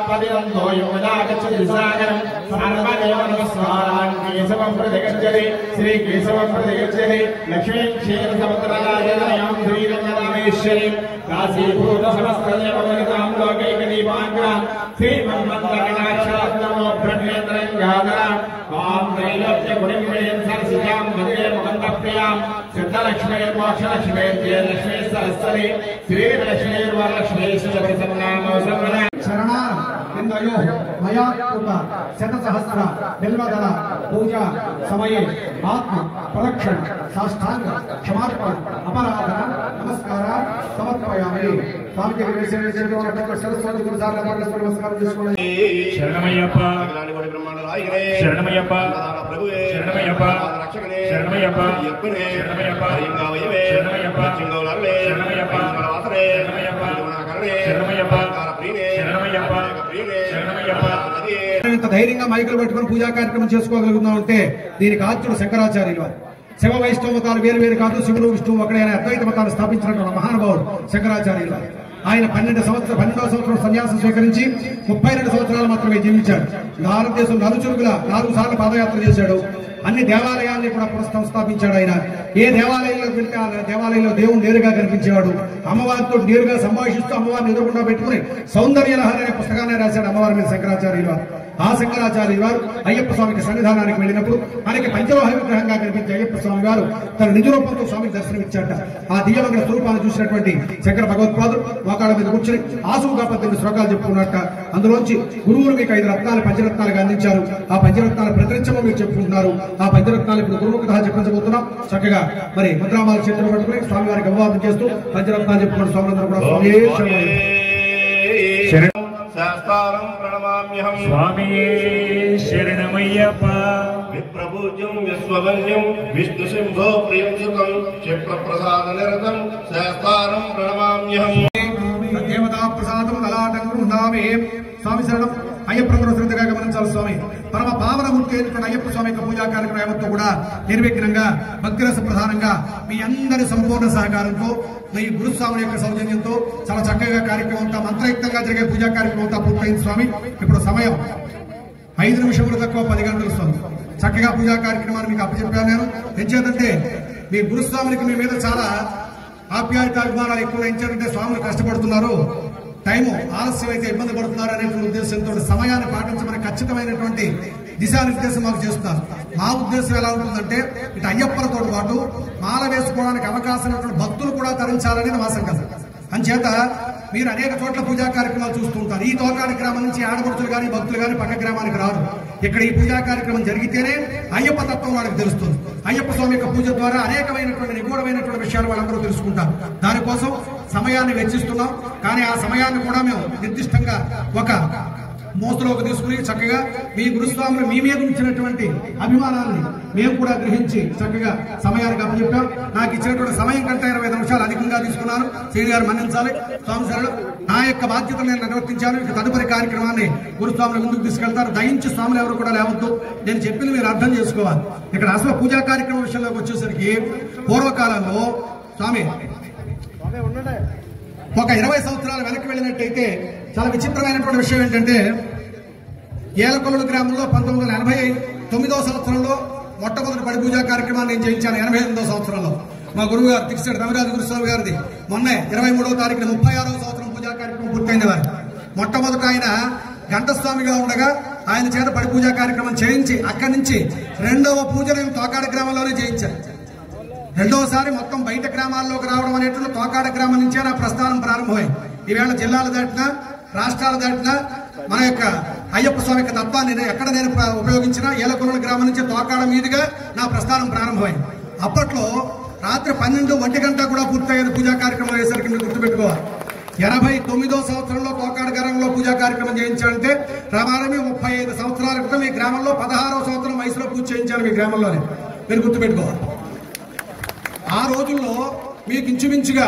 కేశవం ప్రతిగచ్చతి శ్రీ కేశవం ప్రతిగచ్చతి లక్ష్మీ క్షీర సముద్రరాజనయాం శ్రీరంగరామేశ్వరి కాశీభూత సమస్తదేవమనితాం లోకైక దీపాంగ్ర శ్రీమన్మందకటాక్షాత్మో బ్రహ్మేంద్రంగాధర ఆం త్రైలోక్య గుణిమయం సరసిజాం మదే మహంత ప్రియాం సిద్ధలక్ష్మే మోక్షలక్ష్మే జయలక్ష్మే సరస్వతి శ్రీలక్ష్మే వరలక్ష్మే శ్రీవరసన్నామో సర్వదా శరణారం ఇంద్రయో మయా కృత శత సహస్ర బిల్వదల పూజ సమయే ఆత్మ ప్రదక్షిణ సాష్టాంగ క్షమార్పణ అపరాధన నమస్కార సమర్పయామి స్వామికి వేసిన సరస్వతి గురుసార్ల నమస్కారం చేసుకోండి శరణమయ్యప్ప అఖిలాండకోటి బ్రహ్మాండ నాయకనే శరణమయ్యప్ప నారాయణ ప్రభువే శరణమయ్యప్ప నారాయణ రక్షకనే శరణమయ్యప్ప అయ్యప్పనే శరణమయ్యప్ప అయ్యంగావయ్యవే శరణమయ్యప్ప చింగౌలర్లే శరణమయ్యప్ప వాసనే శరణమయ్యప్ప గుణాకరణే శరణమయ్యప్ప ప్రియనే శరణమయ్యప్ప ప్రియనే శరణమయ్యప్ప నదియే ఇంత ధైర్యంగా మైకులు పెట్టుకుని పూజా కార్యక్రమం చేసుకోగలుగుతున్నాం అంటే దీనికి ఆద్యుడు శంకరాచార్యులు వారు శివ వైష్ణవ మతాలు వేరు వేరు కాదు శివుడు విష్ణువు ఒకడే అనే అద్వైత మతాన్ని స్థాపించినటువంటి మహానుభావుడు శంకరాచార్యులు వారు ఆయన పన్నెండు సంవత్సరం పన్నెండవ సంవత్సరం సన్యాసం స్వీకరించి ముప్పై రెండు సంవత్సరాలు మాత్రమే జీవించాడు భారతదేశం నలుచురుగుల నాలుగు సార్లు పాదయాత్ర చేశాడు అన్ని దేవాలయాల్ని కూడా పునఃస్థాపించాడు ఆయన ఏ దేవాలయంలోకి వెళ్తే ఆ దేవాలయంలో దేవుడు నేరుగా కనిపించేవాడు అమ్మవారితో నేరుగా సంభాషిస్తూ అమ్మవారిని ఎదురుకుండా పెట్టుకుని సౌందర్య లహరి అనే పుస్తకాన్ని రాశాడు అమ్మవారి మీద శంకరాచార్యులు వారు ఆ శంకరాచార్యులు వారు అయ్యప్ప స్వామికి సన్నిధానానికి వెళ్ళినప్పుడు ఆయనకి పంచలోహ విగ్రహంగా కనిపించే అయ్యప్ప స్వామి వారు తన నిజ రూపంతో స్వామికి దర్శనమిచ్చాట ఆ దివ్యమంగళ స్వరూపాన్ని చూసినటువంటి శంకర భగవత్పాదుడు మోకాళ్ళ మీద కూర్చుని ఆసువుగా పద్దెనిమిది శ్లోకాలు చెప్పుకున్నట్ట అందులోంచి గురువులు మీకు ఐదు రత్నాలు పంచరత్నాలుగా అందించారు ఆ పంచరత్నాల ప్రతిరత్నము మీరు చెప్పుకుంటున్నారు ఆ పంచరత్నాలు ఇప్పుడు గురువు కథ చెప్పించబోతున్నాం చక్కగా మరి ముద్రామాల చేతులు పట్టుకుని స్వామి వారికి అభివాదం చేస్తూ పంచరత్నాలు చెప్పుకున్న స్వామి కూడా స్వామి శరణం. శాస్త్రారం ప్రణమామ్యహం స్వామియే శరణమయ్యప్ప విప్రపూజ్యం విశ్వవన్యం విష్ణు సింహో ప్రియం సుతం క్షిప్రప్రసాద నిరతం శాస్త్రారం ప్రణమామ్యహం దేవతా ప్రసాదం లలాటం గృహామే స్వామి శరణం అయ్యప్పందరూ శ్రద్ధగా గమనించాలి స్వామి పరమ పావనమూర్తి అయినటువంటి అయ్యప్ప స్వామి యొక్క పూజా కార్యక్రమం యావత్తు కూడా నిర్విఘ్నంగా భక్తిరస ప్రధానంగా మీ అందరి సంపూర్ణ సహకారంతో మీ గురుస్వామి యొక్క సౌజన్యంతో చాలా చక్కగా కార్యక్రమం అంతా మంత్రయుక్తంగా జరిగే పూజా కార్యక్రమం అంతా పూర్తయింది స్వామి ఇప్పుడు సమయం ఐదు నిమిషములు తక్కువ పది గంటలు స్వామి చక్కగా పూజా కార్యక్రమాన్ని మీకు అప్పచెప్పాను నేను ఎంచేతంటే మీ గురుస్వామికి మీ మీద చాలా ఆప్యాయత అభిమానాలు ఎక్కువ ఎంచారంటే స్వాములు కష్టపడుతున్నారు టైం ఆలస్యం అయితే ఇబ్బంది పడుతున్నారు అనేటువంటి ఉద్దేశంతో సమయాన్ని పాటించమని ఖచ్చితమైనటువంటి దిశానిర్దేశం మాకు చేస్తున్నారు మా ఉద్దేశం ఎలా ఉంటుందంటే ఇటు అయ్యప్పలతో పాటు మాల వేసుకోవడానికి అవకాశం ఉన్నటువంటి భక్తులు కూడా తరించాలనేది మా సంకల్పం అంచేత మీరు అనేక చోట్ల పూజా కార్యక్రమాలు చూస్తూ ఉంటారు ఈ తోకాడి గ్రామం నుంచి ఆడపడుచులు కానీ భక్తులు కానీ పక్క గ్రామానికి రారు ఇక్కడ ఈ పూజా కార్యక్రమం జరిగితేనే అయ్యప్ప తత్వం వాళ్ళకి తెలుస్తుంది అయ్యప్ప స్వామి యొక్క పూజ ద్వారా అనేకమైనటువంటి నిగూఢమైనటువంటి విషయాలు వాళ్ళందరూ తెలుసుకుంటారు దానికోసం సమయాన్ని వెచ్చిస్తున్నాం కానీ ఆ సమయాన్ని కూడా మేము నిర్దిష్టంగా ఒక మోసలోకి తీసుకుని చక్కగా మీ గురుస్వాములు మీ మీద ఉంచినటువంటి అభిమానాన్ని మేము కూడా గ్రహించి చక్కగా సమయానికి అప్పచెప్పాం నాకు ఇచ్చినటువంటి సమయం కంటే ఇరవై ఐదు నిమిషాలు అధికంగా తీసుకున్నాను శ్రీ గారు మన్నించాలి స్వామి శరణం నా యొక్క బాధ్యతను నేను నిర్వర్తించాను ఇక తదుపరి కార్యక్రమాన్ని గురుస్వాముల ముందుకు తీసుకెళ్తారు దయించి స్వాములు ఎవరు కూడా లేవద్దు నేను చెప్పింది మీరు అర్థం చేసుకోవాలి ఇక్కడ అసలు పూజా కార్యక్రమం విషయంలోకి వచ్చేసరికి పూర్వకాలంలో స్వామి ఒక ఇరవై సంవత్సరాలు వెనక్కి వెళ్ళినట్టయితే చాలా విచిత్రమైనటువంటి విషయం ఏంటంటే ఏలకొల్లు గ్రామంలో పంతొమ్మిది వందల ఎనభై తొమ్మిదవ సంవత్సరంలో మొట్టమొదటి పడి పూజా కార్యక్రమాన్ని నేను చేయించాను ఎనభై ఎనిమిదవ సంవత్సరంలో మా గురువు గారు తిక్సడి రవిరాజు గురుస్వామి గారిది మొన్న ఇరవై మూడవ తారీఖున ముప్పై ఆరవ సంవత్సరం పూజా కార్యక్రమం పూర్తయింది వారు మొట్టమొదట ఆయన ఘంటస్వామిగా ఉండగా ఆయన చేత పడి పూజా కార్యక్రమం చేయించి అక్కడి నుంచి రెండవ పూజ నేను తోకాడ గ్రామంలోనే చేయించాను రెండవసారి మొత్తం బయట గ్రామాల్లోకి రావడం అనేటువంటి తోకాడ గ్రామం నుంచే నా ప్రస్థానం ప్రారంభమైంది ఈవేళ జిల్లాలు దాటినా రాష్ట్రాలు దాటినా మన యొక్క అయ్యప్ప స్వామి యొక్క తత్వాన్ని నేను ఎక్కడ నేను ప్ర- ఉపయోగించినా ఏలకొండ గ్రామం నుంచి తోకాడ మీదుగా నా ప్రస్థానం ప్రారంభమైంది అప్పట్లో రాత్రి పన్నెండు ఒంటి గంట కూడా పూర్తయ్యేది పూజా కార్యక్రమం అయ్యేసరికి మీరు గుర్తుపెట్టుకోవాలి ఎనభై తొమ్మిదో సంవత్సరంలో తోకాడ గ్రామంలో పూజా కార్యక్రమం చేయించాలంటే రమారమి ముప్పై ఐదు సంవత్సరాల క్రితం ఈ గ్రామంలో పదహారో సంవత్సరం వయసులో పూజ చేయించాను మీ గ్రామంలోనే మీరు గుర్తుపెట్టుకోవాలి ఆ రోజుల్లో మీకు ఇంచుమించుగా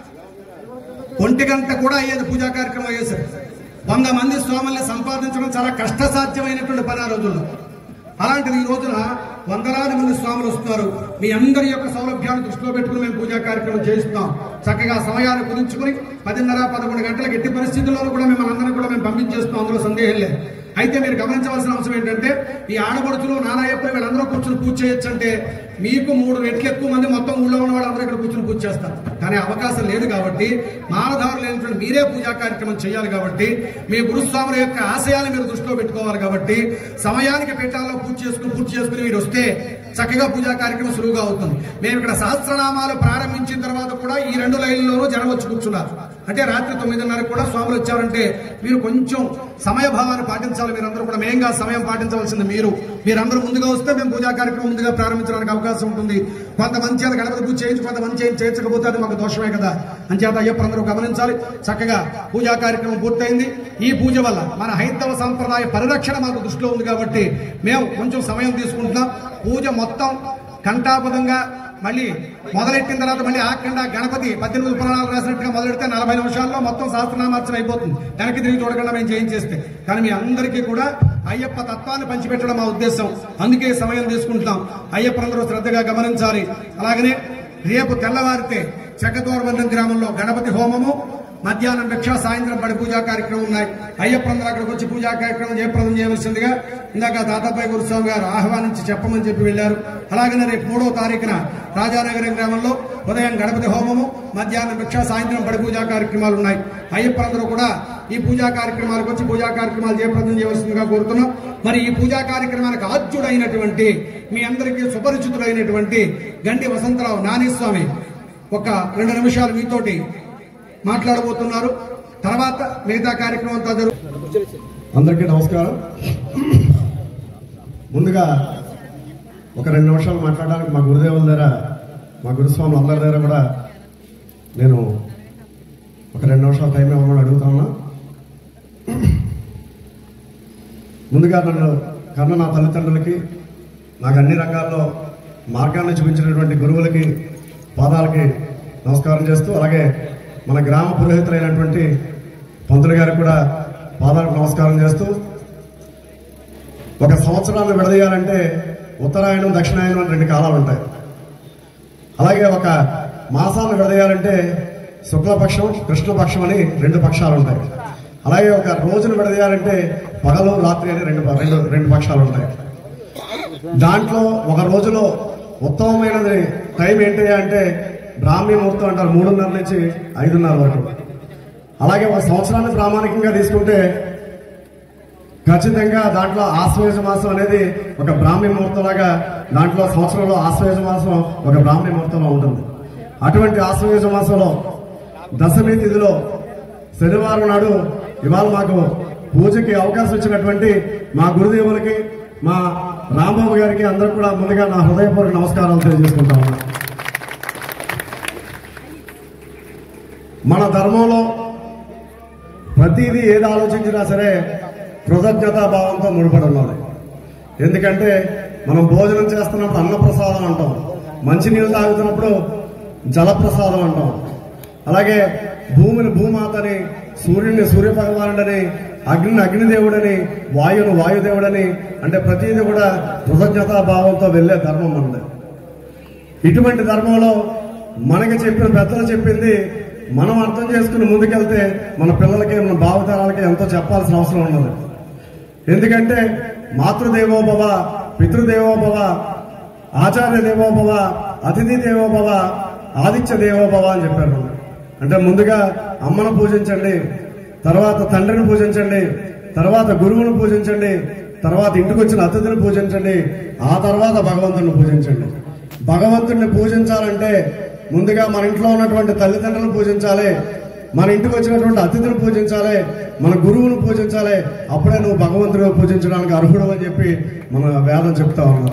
ఒంటి గంట కూడా అయ్యేది పూజా కార్యక్రమం చేశారు వంద మంది స్వాముల్ని సంపాదించడం చాలా కష్టసాధ్యమైనటువంటి పని ఆ రోజుల్లో అలాంటిది ఈ రోజున వందలాది మంది స్వాములు వస్తున్నారు మీ అందరి యొక్క సౌలభ్యాన్ని దృష్టిలో పెట్టుకుని మేము పూజా కార్యక్రమం చేస్తున్నాం చక్కగా సమయాన్ని కుదించుకుని పదిన్నర పదకొండు గంటలకు ఎట్టి పరిస్థితుల్లోనూ కూడా మిమ్మల్ని అందరినీ కూడా మేము పంపించేస్తున్నాం అందులో సందేహం లేదు అయితే మీరు గమనించవలసిన అంశం ఏంటంటే ఈ ఆడపడుచులు నానాయప్పలు వీళ్ళందరూ కూర్చుని పూజ చేయొచ్చు అంటే మీకు మూడు రెట్లు ఎక్కువ మంది మొత్తం ఊళ్ళో ఉన్న వాళ్ళందరూ ఇక్కడ కూర్చుని పూజ చేస్తారు కానీ అవకాశం లేదు కాబట్టి మానధారులు లేనటువంటి మీరే పూజా కార్యక్రమం చేయాలి కాబట్టి మీ గురుస్వాముల యొక్క ఆశయాన్ని మీరు దృష్టిలో పెట్టుకోవాలి కాబట్టి సమయానికి పీఠాల్లో పూజ చేసుకుని పూర్తి చేసుకుని మీరు వస్తే చక్కగా పూజా కార్యక్రమం సులువుగా అవుతుంది మేము ఇక్కడ సహస్రనామాలు ప్రారంభించిన తర్వాత కూడా ఈ రెండు లైన్లలోనూ జనం వచ్చి కూర్చున్నారు అంటే రాత్రి తొమ్మిదిన్నరకు కూడా స్వాములు వచ్చారంటే మీరు కొంచెం సమయభావాన్ని పాటించాలి మీరందరూ కూడా మేంగా సమయం పాటించవలసింది మీరు మీరందరూ ముందుగా వస్తే మేము పూజా కార్యక్రమం ముందుగా ప్రారంభించడానికి అవకాశం ఉంటుంది కొంతమంది చేత గణపతి పూజ చేయించి కొంతమంది చేయించి చేయించకపోతే అది మాకు దోషమే కదా అంచేత అయ్యప్ప అందరూ గమనించాలి చక్కగా పూజా కార్యక్రమం పూర్తయింది ఈ పూజ వల్ల మన హైందవ సంప్రదాయ పరిరక్షణ మాకు దృష్టిలో ఉంది కాబట్టి మేము కొంచెం సమయం తీసుకుంటున్నాం పూజ మొత్తం కంఠాపదంగా మళ్ళీ మొదలెట్టిన తర్వాత మళ్ళీ ఆకుండా గణపతి పద్దెనిమిది పురాణాలు రాసినట్టుగా మొదలెడితే నలభై నిమిషాల్లో మొత్తం సహస్రనామార్చన అయిపోతుంది వెనక్కి తిరిగి చూడకుండా మేము చేయించేస్తే కానీ మీ అందరికీ కూడా అయ్యప్ప తత్వాన్ని పంచిపెట్టడం మా ఉద్దేశం అందుకే సమయం తీసుకుంటున్నాం అయ్యప్ప అందరూ శ్రద్ధగా గమనించాలి అలాగనే రేపు తెల్లవారితే చెక్కదూరబంధం గ్రామంలో గణపతి హోమము మధ్యాహ్నం భిక్ష సాయంత్రం పడి పూజా కార్యక్రమం ఉన్నాయి అయ్యప్ప అందరూ అక్కడికి వచ్చి పూజా కార్యక్రమం జయప్రదం చేయవలసిందిగా ఇందాక తాతాపల్లి గురుస్వామి గారు ఆహ్వానించి చెప్పమని చెప్పి వెళ్లారు అలాగనే రేపు మూడో తారీఖున రాజానగరం గ్రామంలో ఉదయం గణపతి హోమము మధ్యాహ్నం భిక్ష సాయంత్రం పడి పూజా కార్యక్రమాలు ఉన్నాయి అయ్యప్ప అందరూ కూడా ఈ పూజా కార్యక్రమాలకు వచ్చి పూజా కార్యక్రమాలు జయప్రదం చేయవలసిందిగా కోరుతున్నాం మరి ఈ పూజా కార్యక్రమానికి ఆద్యుడైనటువంటి మీ అందరికీ సుపరిచితుడైనటువంటి గండి వసంతరావు నానేస్వామి ఒక రెండు నిమిషాలు మీతోటి మాట్లాడబోతున్నారు తర్వాత మిగతా కార్యక్రమం అంతా జరుగు అందరికీ నమస్కారం ముందుగా ఒక రెండు నిమిషాలు మాట్లాడడానికి మా గురుదేవుల దగ్గర మా గురుస్వాములు అందరి దగ్గర కూడా నేను ఒక రెండు నిమిషాలు టైం ఇవ్వమని అడుగుతున్నా ముందుగా నన్ను కన్న నా తల్లిదండ్రులకి నాకు అన్ని రంగాల్లో మార్గాన్ని చూపించినటువంటి గురువులకి పాదాలకి నమస్కారం చేస్తూ అలాగే మన గ్రామ పురోహితులైనటువంటి పంతులు గారికి కూడా పాదాలకు నమస్కారం చేస్తూ ఒక సంవత్సరాన్ని విడదీయాలంటే ఉత్తరాయణం దక్షిణాయనం అని రెండు కాలాలు ఉంటాయి అలాగే ఒక మాసాన్ని విడదీయాలంటే శుక్లపక్షం కృష్ణపక్షం అని రెండు పక్షాలు ఉంటాయి అలాగే ఒక రోజును విడదీయాలంటే పగలు రాత్రి అని రెండు రెండు రెండు పక్షాలు ఉంటాయి దాంట్లో ఒక రోజులో ఉత్తమమైనది టైం ఏంటి అంటే బ్రాహ్మీ ముహూర్తం అంటారు మూడున్నర నుంచి ఐదున్నర వరకు అలాగే ఒక సంవత్సరాన్ని ప్రామాణికంగా తీసుకుంటే ఖచ్చితంగా దాంట్లో ఆశ్వేజ మాసం అనేది ఒక బ్రాహ్మీ ముహూర్తం లాగా దాంట్లో సంవత్సరంలో ఆశ్వేజ మాసం ఒక బ్రాహ్మీ ముహూర్తంలో ఉంటుంది అటువంటి ఆశ్వేజ మాసంలో దశమి తిథిలో శనివారం నాడు ఇవాళ మాకు పూజకి అవకాశం ఇచ్చినటువంటి మా గురుదేవులకి మా రాంబాబు గారికి అందరూ కూడా ముందుగా నా హృదయపూర్వక నమస్కారాలు తెలియజేసుకుంటా ఉన్నాను మన ధర్మంలో ప్రతిదీ ఏది ఆలోచించినా సరే కృతజ్ఞతా భావంతో ముడిపడి ఉన్నది ఎందుకంటే మనం భోజనం చేస్తున్నప్పుడు అన్నప్రసాదం అంటాం మంచినీళ్ళు తాగుతున్నప్పుడు జలప్రసాదం అంటాం అలాగే భూమిని భూమాతని సూర్యుడిని సూర్య భగవానుడని అగ్నిని అగ్నిదేవుడని వాయువును వాయుదేవుడని అంటే ప్రతిదీ కూడా కృతజ్ఞతా భావంతో వెళ్లే ధర్మం మనది ఇటువంటి ధర్మంలో మనకి చెప్పిన పెద్దలు చెప్పింది మనం అర్థం చేసుకుని ముందుకెళ్తే మన పిల్లలకి మన భావతరాలకి ఎంతో చెప్పాల్సిన అవసరం ఉన్నది ఎందుకంటే మాతృదేవోభవ పితృదేవోభవ ఆచార్య దేవోభవ అతిథి దేవోభవ ఆదిత్య దేవోభవ అని చెప్పారు అంటే ముందుగా అమ్మను పూజించండి తర్వాత తండ్రిని పూజించండి తర్వాత గురువును పూజించండి తర్వాత ఇంటికి వచ్చిన అతిథిని పూజించండి ఆ తర్వాత భగవంతుడిని పూజించండి భగవంతుడిని పూజించాలంటే ముందుగా మన ఇంట్లో ఉన్నటువంటి తల్లిదండ్రులను పూజించాలి మన ఇంటికి వచ్చినటువంటి అతిథిని పూజించాలి మన గురువును పూజించాలి అప్పుడే నువ్వు భగవంతుడు పూజించడానికి అర్హుడు అని చెప్పి మన వేదం చెప్తా ఉన్నాం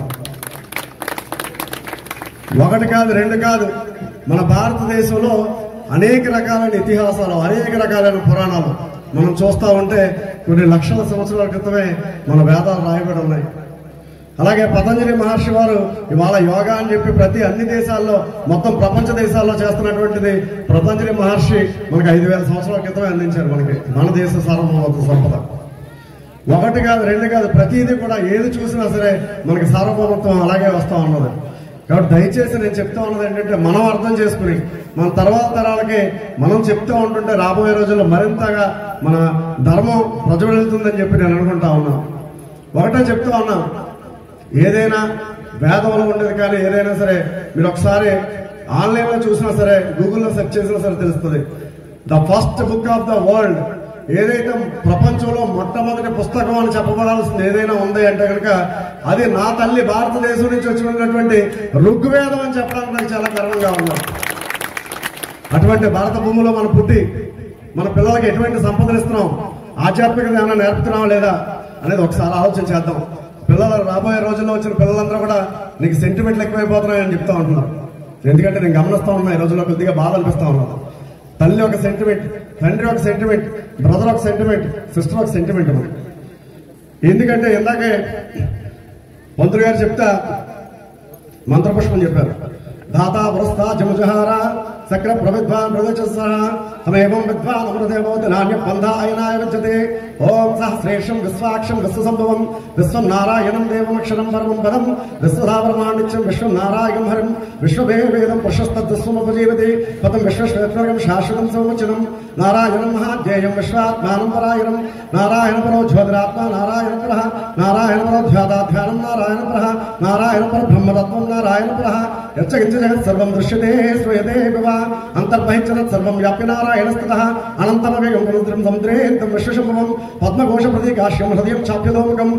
ఒకటి కాదు రెండు కాదు మన భారతదేశంలో అనేక రకాలైన ఇతిహాసాలు అనేక రకాలైన పురాణాలు మనం చూస్తా ఉంటే కొన్ని లక్షల సంవత్సరాల క్రితమే మన వేదాలు రాయబడి ఉన్నాయి అలాగే పతంజలి మహర్షి వారు ఇవాళ యోగా అని చెప్పి ప్రతి అన్ని దేశాల్లో మొత్తం ప్రపంచ దేశాల్లో చేస్తున్నటువంటిది పతంజలి మహర్షి మనకి ఐదు వేల సంవత్సరాల క్రితమే అందించారు మనకి మన దేశ సార్వభౌమత్వ సంపద ఒకటి కాదు రెండు కాదు ప్రతిదీ కూడా ఏది చూసినా సరే మనకి సార్వభౌమత్వం అలాగే వస్తా ఉన్నది కాబట్టి దయచేసి నేను చెప్తా ఉన్నది ఏంటంటే మనం అర్థం చేసుకుని మన తర్వాత తరాలకి మనం చెప్తూ ఉంటుంటే రాబోయే రోజుల్లో మరింతగా మన ధర్మం ప్రజ్వలిస్తుందని చెప్పి నేను అనుకుంటా ఉన్నాను ఒకటే చెప్తా ఉన్నాను ఏదైనా వేదంలో ఉండేది కానీ ఏదైనా సరే మీరు ఒకసారి ఆన్లైన్లో చూసినా సరే గూగుల్లో సెర్చ్ చేసినా సరే తెలుస్తుంది the first book of the world ఏదైతే ప్రపంచంలో మొట్టమొదటి పుస్తకం అని చెప్పబడాల్సింది ఏదైనా ఉంది అంటే కనుక అది నా తల్లి భారతదేశం నుంచి వచ్చి ఉన్నటువంటి ఋగ్వేదం అని చెప్పడానికి నాకు చాలా గర్వంగా ఉన్నాను అటువంటి భారత భూమిలో మనం పుట్టి మన పిల్లలకి ఎటువంటి సంపదలు ఇస్తున్నాం ఆధ్యాత్మికత ఏమైనా నేర్పుతున్నాం లేదా అనేది ఒకసారి ఆలోచన చేద్దాం పిల్లలు రాబోయే రోజుల్లో వచ్చిన పిల్లలందరూ కూడా నీకు సెంటిమెంట్లు ఎక్కువైపోతున్నాయని చెప్తా ఉంటున్నారు ఎందుకంటే నేను గమనిస్తా ఉన్నా ఈ రోజుల్లో కొద్దిగా బాధ అనిపిస్తా ఉన్నాను తల్లి ఒక సెంటిమెంట్ తండ్రి ఒక సెంటిమెంట్ బ్రదర్ ఒక సెంటిమెంట్ సిస్టర్ ఒక సెంటిమెంట్ మనకి ఎందుకంటే ఇందాకే మంత్రి గారు చెప్తా మంత్రపుష్పం చెప్పారు దాతా పురస్తా జముజహార సక్ర ప్రవిద్వాన్ ప్రదచస్స తమేవం విద్వాన్ అమృదేవోతి నాణ్య బంధాయనాయ విద్యతే ఓం సహస్రేషం విశ్వాక్షం విశ్వసంభవం విశ్వం నారాయణం దేవమక్షరం పరమం పదం విశ్వధావరమాణిత్యం విశ్వం నారాయణం హరిం విశ్వభే వేదం పురుషస్తద్విశ్వముపజీవతి పదం విశ్వశ్వేత్వరం శాశ్వతం సౌవచనం నారాయణం మహాధ్యేయం విశ్వాత్మానం పరాయణం నారాయణ పరో జ్యోతిరాత్మ నారాయణ పర నారాయణ పరో ధ్యాతాధ్యానం నారాయణ పర నారాయణ పర బ్రహ్మతత్వం నారాయణ పర యచ్చగించ జగత్ సర్వం దృశ్యతే శ్రూయతే వివా అంతర్బహిశ్చరత్ సర్వం వ్యాప్య నారాయణ స్థిత అనంతమవేగం సముద్రం సముద్రేంతం విశ్వశంభవం పద్మఘోష ప్రతీకాశ్యం హృదయం చాప్యలోముఖం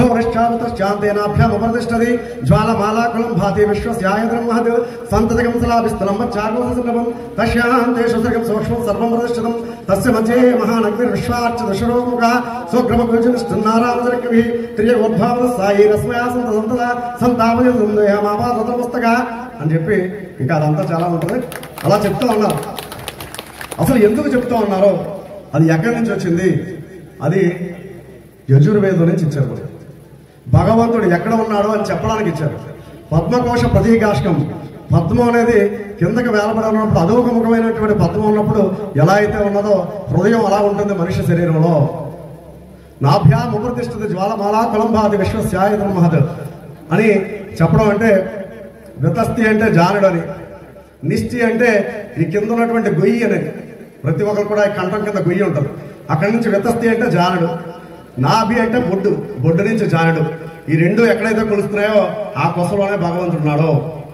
అధోరిశ్చావతశ్చాంతేనాభ్యామపరతిష్టది జ్వాలమాలాకులం భాతి విశ్వస్యాయతనం మహత్ సంతతికం సలాభిస్తలం చాకోసంగమం తస్యాంతే సుసర్గం సూక్ష్మం సర్వం ప్రతిష్ఠితం తస్య మధ్యే మహానగ్ని విశ్వార్చ దశరోముఖ స్వగ్రమభుజనిష్ఠన్నారామజర్కవి త్రియగోద్భావ సాయి రస్మయాసంత సంతద సంతాపయమాపాత పుస్తక అని చెప్పి ఇంకా అదంతా చాలా ఉంటుంది అలా చెప్తా ఉన్నారు అసలు ఎందుకు చెప్తా ఉన్నారో అది ఎక్కడి నుంచి వచ్చింది అది యజుర్వేదం నుంచి ఇచ్చారు మనకి. భగవంతుడు ఎక్కడ ఉన్నాడో అని చెప్పడానికి ఇచ్చారు పద్మకోశ ప్రతీకాశకం పద్మం అనేది కిందకి వేలబడి ఉన్నప్పుడు అధోముఖమైనటువంటి పద్మం ఉన్నప్పుడు ఎలా అయితే ఉన్నదో హృదయం అలా ఉంటుంది మనిషి శరీరంలో నాభ్యాం ఉపతిష్ఠిత జ్వాలమాల కులంబాది విశ్వస్యాయతన మహద్ అని చెప్పడం అంటే వితస్తి అంటే జానుడు అని నిష్టి అంటే ఈ కింద ఉన్నటువంటి గొయ్యి అనేది ప్రతి ఒక్కరు కూడా ఈ కంఠం కింద గొయ్యి ఉంటుంది అక్కడి నుంచి వితస్తి అంటే జానుడు నాభి అంటే బొడ్డు బొడ్డు నుంచి జానుడు ఈ రెండు ఎక్కడైతే కొలుస్తున్నాయో ఆ కొసలోనే భగవంతుడు ఉన్నాడు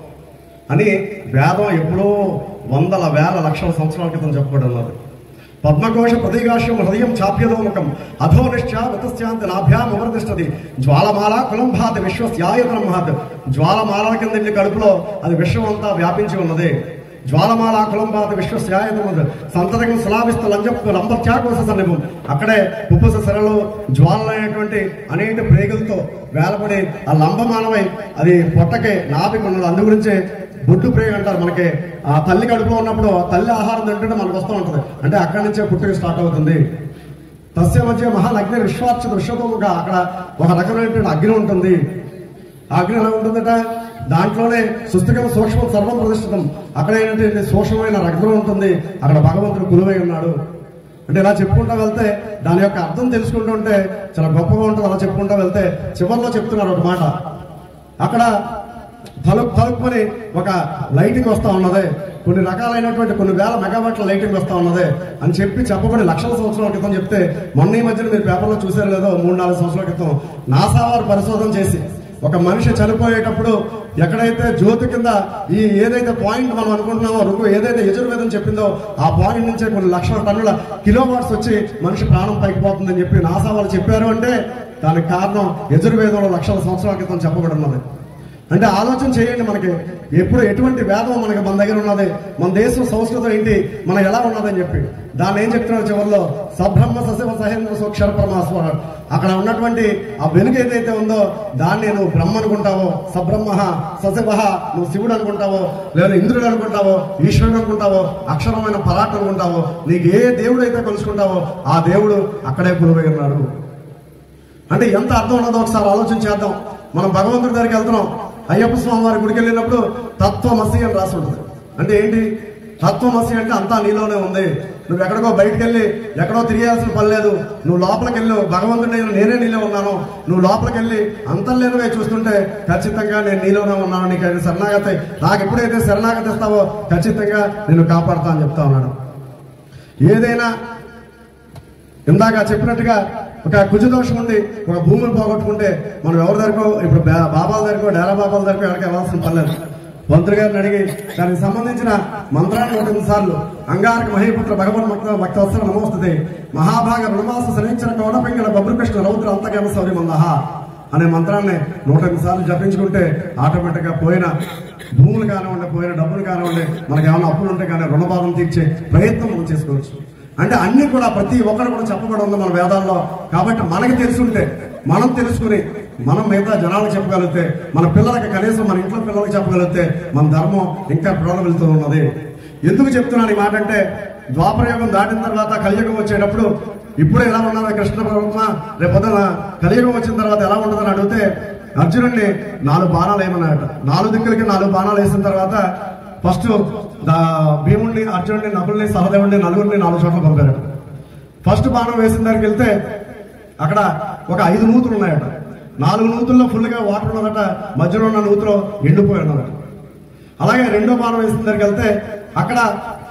అని వేదం ఎప్పుడో వందల వేల లక్షల సంవత్సరాల క్రితం చెప్పబడి ఉన్నది పద్మకోశ ప్రతిగాశ్యం హృదయం చాప్యదోముఖం అధోనిశ్చ వితశ్చాంతి నాభ్యాం ఉపరతిష్టది జ్వాలమాల కులంభాతి విశ్వస్యాయతనం మహత్ జ్వాలమాల కింద వెళ్ళి కడుపులో అది విశ్వం అంతా వ్యాపించి ఉన్నది జ్వాలమాల కులంబాత విశ్వస్యాయతనం సంతతకం సులాభిస్తు లంజం లంబత్యాకోస సన్నిభం అక్కడే ఉప్పుస శరలో జ్వాలైనటువంటి అనేక ప్రేగులతో వేలపడి ఆ లంబమానమై అది పొట్టకి నాభికి ఉన్నది అందు గురించే బొడ్డు ప్రేగ అంటారు మనకి ఆ తల్లి కడుపులో ఉన్నప్పుడు ఆ తల్లి ఆహారం తింటుంటే మనకు వస్తూ ఉంటుంది అంటే అక్కడి నుంచే పుట్టుక స్టార్ట్ అవుతుంది తస్య మధ్య మహానగ్ని విశ్వాక్ష విశ్వతముగా అక్కడ ఒక రకమైనటువంటి అగ్ని ఉంటుంది ఆ అగ్ని ఎలా ఉంటుందట దాంట్లోనే సుస్థికం సూక్ష్మం సర్వం ప్రతిష్ఠితం అక్కడ ఏంటంటే సూక్ష్మమైన రక్తం ఉంటుంది అక్కడ భగవంతుడు కులువై ఉన్నాడు అంటే ఇలా చెప్పుకుంటా వెళ్తే దాని యొక్క అర్థం తెలుసుకుంటూ ఉంటే చాలా గొప్పగా ఉంటుంది అలా చెప్పుకుంటా వెళ్తే చివరిలో చెప్తున్నారు ఒక మాట అక్కడ తలుపు తలుపుని ఒక లైటింగ్ వస్తా ఉన్నది కొన్ని రకాలైనటువంటి కొన్ని వేల మెగావాట్ల లైటింగ్ వస్తా ఉన్నది అని చెప్పి చెప్పబడి లక్షల సంవత్సరాల క్రితం చెప్తే మొన్న ఈ మధ్యన మీరు పేపర్లో చూసారు లేదో మూడు నాలుగు సంవత్సరాల క్రితం నాసా వారు పరిశోధన చేసి ఒక మనిషి చనిపోయేటప్పుడు ఎక్కడైతే జ్యోతి కింద ఈ ఏదైతే పాయింట్ మనం అనుకుంటున్నామో రుకు ఏదైతే యజుర్వేదం చెప్పిందో ఆ పాయింట్ నుంచే కొన్ని లక్షల టన్నుల కిలో వాట్స్ వచ్చి మనిషి ప్రాణం పైకి పోతుందని చెప్పి నాసా వాళ్ళు చెప్పారు అంటే దానికి కారణం యజుర్వేదంలో లక్షల సంవత్సరాల క్రితం చెప్పబడి ఉన్నది అంటే ఆలోచన చేయండి మనకి ఎప్పుడు ఎటువంటి వేదం మనకి మన దగ్గర ఉన్నది మన దేశం సంస్కృతం ఏంటి మన ఎలా ఉన్నదని చెప్పి దాన్ని ఏం చెప్తున్నారు చివరిలో సబ్రహ్మ సశివ సహేంద్ర సోక్షర పరమాస్వ అక్కడ ఉన్నటువంటి ఆ వెనుక ఏదైతే ఉందో దాన్ని నువ్వు బ్రహ్మ అనుకుంటావో సబ్రహ్మ సశివ నువ్వు శివుడు అనుకుంటావో లేదా ఇంద్రుడు అనుకుంటావో ఈశ్వరుడు అనుకుంటావో అక్షరమైన పరాట్ అనుకుంటావో నీకు ఏ దేవుడు అయితే కొలుసుకుంటావో ఆ దేవుడు అక్కడే కొలువై ఉన్నాడు అంటే ఎంత అర్థం ఉన్నదో ఒకసారి ఆలోచన చేద్దాం మనం భగవంతుడి దగ్గరికి వెళ్తున్నాం అయ్యప్ప స్వామి వారి గుడికి వెళ్ళినప్పుడు తత్వమసి అని రాసి ఉంటుంది అంటే ఏంటి తత్వమసి అంటే అంతా నీలోనే ఉంది నువ్వు ఎక్కడికో బయటికి వెళ్ళి ఎక్కడో తిరిగేయాల్సిన పని లేదు నువ్వు లోపలికి వెళ్ళు భగవంతుడు నేను నేనే నీలో ఉన్నాను నువ్వు లోపలికి వెళ్ళి అంతర్లేనివే చూస్తుంటే ఖచ్చితంగా నేను నీలోనే ఉన్నాను నీకు అది శరణాగతి నాకు ఎప్పుడైతే శరణాగతి ఇస్తావో ఖచ్చితంగా నేను కాపాడుతా అని చెప్తా ఉన్నాడు ఏదైనా ఇందాక చెప్పినట్టుగా ఒక కుజదోషం ఉండి ఒక భూమిని పోగొట్టుకుంటే మనం ఎవరి దగ్గరకో ఇప్పుడు బా- బాబాల దగ్గరకో డేరా బాబాల దగ్గరకో ఎవరికి వెళ్ళాల్సిన పని లేదు మంత్రి గారిని అడిగి దానికి సంబంధించిన మంత్రాన్ని ఒక ఎనిమిది సార్లు అంగారక మహీపుత్ర భగవన్ భక్త భక్తవత్సర నమోస్తుంది మహాభాగ రుణమాస శనించిన కౌడపింగళ బబ్రుకృష్ణ రౌద్ర అంతకేమ సౌరి మందహ అనే మంత్రాన్ని నూట ఎనిమిది సార్లు జపించుకుంటే ఆటోమేటిక్ గా పోయిన భూములు కానివ్వండి పోయిన డబ్బులు కానివ్వండి మనకి ఏమైనా అప్పులు ఉంటే కానీ రుణభారం తీర్చే ప్రయత్నం మనం చేసుకోవచ్చు అంటే అన్ని కూడా ప్రతి ఒక్కరు కూడా చెప్పబడి ఉంది మన వేదాల్లో కాబట్టి మనకి తెలుసుంటే మనం తెలుసుకుని మనం మిగతా జనాలకు చెప్పగలిగితే మన పిల్లలకి కనీసం మన ఇంట్లో పిల్లలకి చెప్పగలిగితే మన ధర్మం ఇంకా ప్రోణ వెళ్తూ ఉన్నది ఎందుకు చెప్తున్నాను ఈ మాట అంటే ద్వాపరయుగం దాటిన తర్వాత కలియుగం వచ్చేటప్పుడు ఇప్పుడు ఎలా ఉన్నది కృష్ణ పరమాత్మ రేపు పొద్దున కలియుగం వచ్చిన తర్వాత ఎలా ఉంటుందని అడిగితే అర్జునుడిని నాలుగు బాణాలు వేయమన్నాడట నాలుగు దిక్కులకి నాలుగు బాణాలు వేసిన తర్వాత ఫస్ట్ భీముడిని అర్జునుడిని నకుల్ని సహదేవుడిని నలుగురిని నాలుగు చోట్ల పంపారట ఫస్ట్ బాణం వేసిన దగ్గరికి వెళ్తే అక్కడ ఒక ఐదు నూతులు ఉన్నాయట నాలుగు నూతుల్లో ఫుల్గా వాటర్ ఉన్నదట మధ్యలో ఉన్న నూతులో ఎండిపోయి ఉన్నదట అలాగే రెండో బాణం వేసిన దగ్గరికి వెళ్తే అక్కడ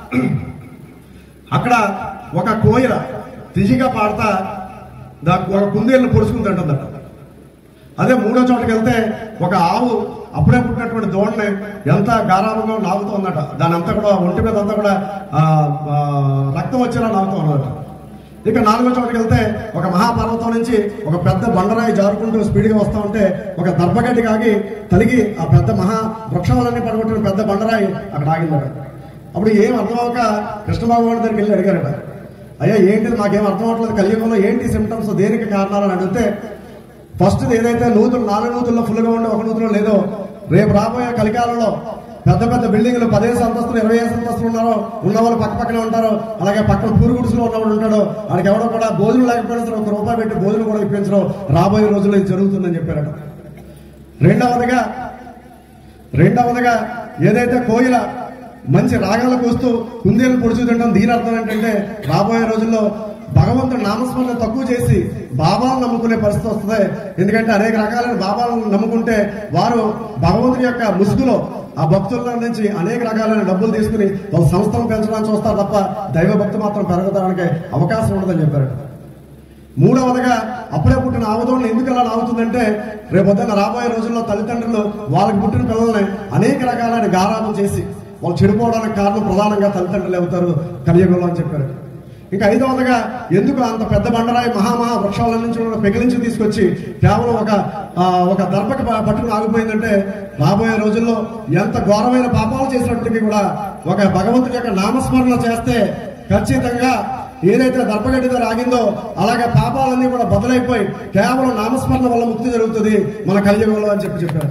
అక్కడ ఒక కోయిల తిజిగా పాడతా దా ఒక కుందేళ్ళు పొడుచుకుని తింటుందట అదే మూడో చోటకి వెళ్తే ఒక ఆవు అప్పుడే పుట్టినటువంటి దోణని ఎంత గారాబంగా నాగుతోందట దాని అంతా కూడా ఒంటి మీద అంతా కూడా ఆ, ఆ, రక్తం వచ్చేలా నాగుతూ ఉన్నదట ఇక నాలుగో చోటకి వెళ్తే ఒక మహాపర్వతం నుంచి ఒక పెద్ద బండరాయి జారుకుంటూ స్పీడ్గా వస్తూ ఉంటే ఒక దర్భగడ్డి కాగి తలిగి ఆ పెద్ద మహా వృక్షాలన్నీ పడగొట్టిన పెద్ద బండరాయి అక్కడ ఆగిందట అప్పుడు ఏం అర్థం అవ్వక కృష్ణబాబు వాడి దగ్గరికి వెళ్ళి అడిగారట అయ్యా ఏంటిది మాకేం అర్థం అవ్వట్లేదు కలియుగంలో ఏంటి సిమ్టమ్స్ దేనికి కారణాలని అడిగితే ఫస్ట్ ఏదైతే నూతులు నాలుగు నూతుల్లో ఫుల్గా ఉండే ఒక నూతులో లేదో రేపు రాబోయే కలికాలంలో పెద్ద పెద్ద బిల్డింగ్లు పదిహేను అంతస్తులు ఇరవై ఐదు అంతస్తులు ఉన్నారో ఉన్న వాళ్ళు పక్క పక్కనే ఉంటారు అలాగే పక్కన పూరు గుడిసులో ఉన్నవాడు ఉంటాడు వాడికి ఎవడో కూడా భోజనం లేకపోయినా సరే ఒక రూపాయి పెట్టి భోజనం కూడా ఇప్పించడం రాబోయే రోజుల్లో ఇది జరుగుతుందని చెప్పారట రెండవదిగా రెండవదిగా ఏదైతే కోయిల మంచి రాగాలకు వస్తూ కుందేలు పొడుచు తింటాం దీని అర్థం ఏంటంటే రాబోయే రోజుల్లో భగవంతుడు నామస్మరణ తక్కువ చేసి బాబాలను నమ్ముకునే పరిస్థితి వస్తుంది ఎందుకంటే అనేక రకాలైన బాబాలను నమ్ముకుంటే వారు భగవంతుడి యొక్క ముసుగులో ఆ భక్తుల నుంచి అనేక రకాలైన డబ్బులు తీసుకుని వాళ్ళ సంస్థను పెంచడానికి చూస్తారు తప్ప దైవ భక్తి మాత్రం పెరగడానికి అవకాశం ఉండదని చెప్పారు మూడవదిగా అప్పుడే పుట్టిన ఆవుదోళ్ళు ఎందుకు అలా ఆగుతుందంటే రేపొద్దున రాబోయే రోజుల్లో తల్లిదండ్రులు వాళ్ళకి పుట్టిన పిల్లల్ని అనేక రకాలైన గారాబం చేసి వాళ్ళు చెడిపోవడానికి కారణం ప్రధానంగా తల్లిదండ్రులు అవుతారు కలియుగంలో అని చెప్పారు ఇంకా ఐదవదిగా ఎందుకు అంత పెద్ద బండరాయి మహామహా వృక్షాల నుంచి కూడా పెగిలించి తీసుకొచ్చి కేవలం ఒక ఆ, ఒక దర్భకి ప- పట్టుకుని ఆగిపోయిందంటే రాబోయే రోజుల్లో ఎంత ఘోరమైన పాపాలు చేసినప్పటికీ కూడా ఒక భగవంతుడి యొక్క నామస్మరణ చేస్తే ఖచ్చితంగా ఏదైతే దర్పగడ్డి దగ్గర ఆగిందో అలాగే పాపాలన్నీ కూడా బదులైపోయి కేవలం నామస్మరణ వల్ల ముక్తి జరుగుతుంది మన కలియుగంలో అని చెప్పి చెప్పారు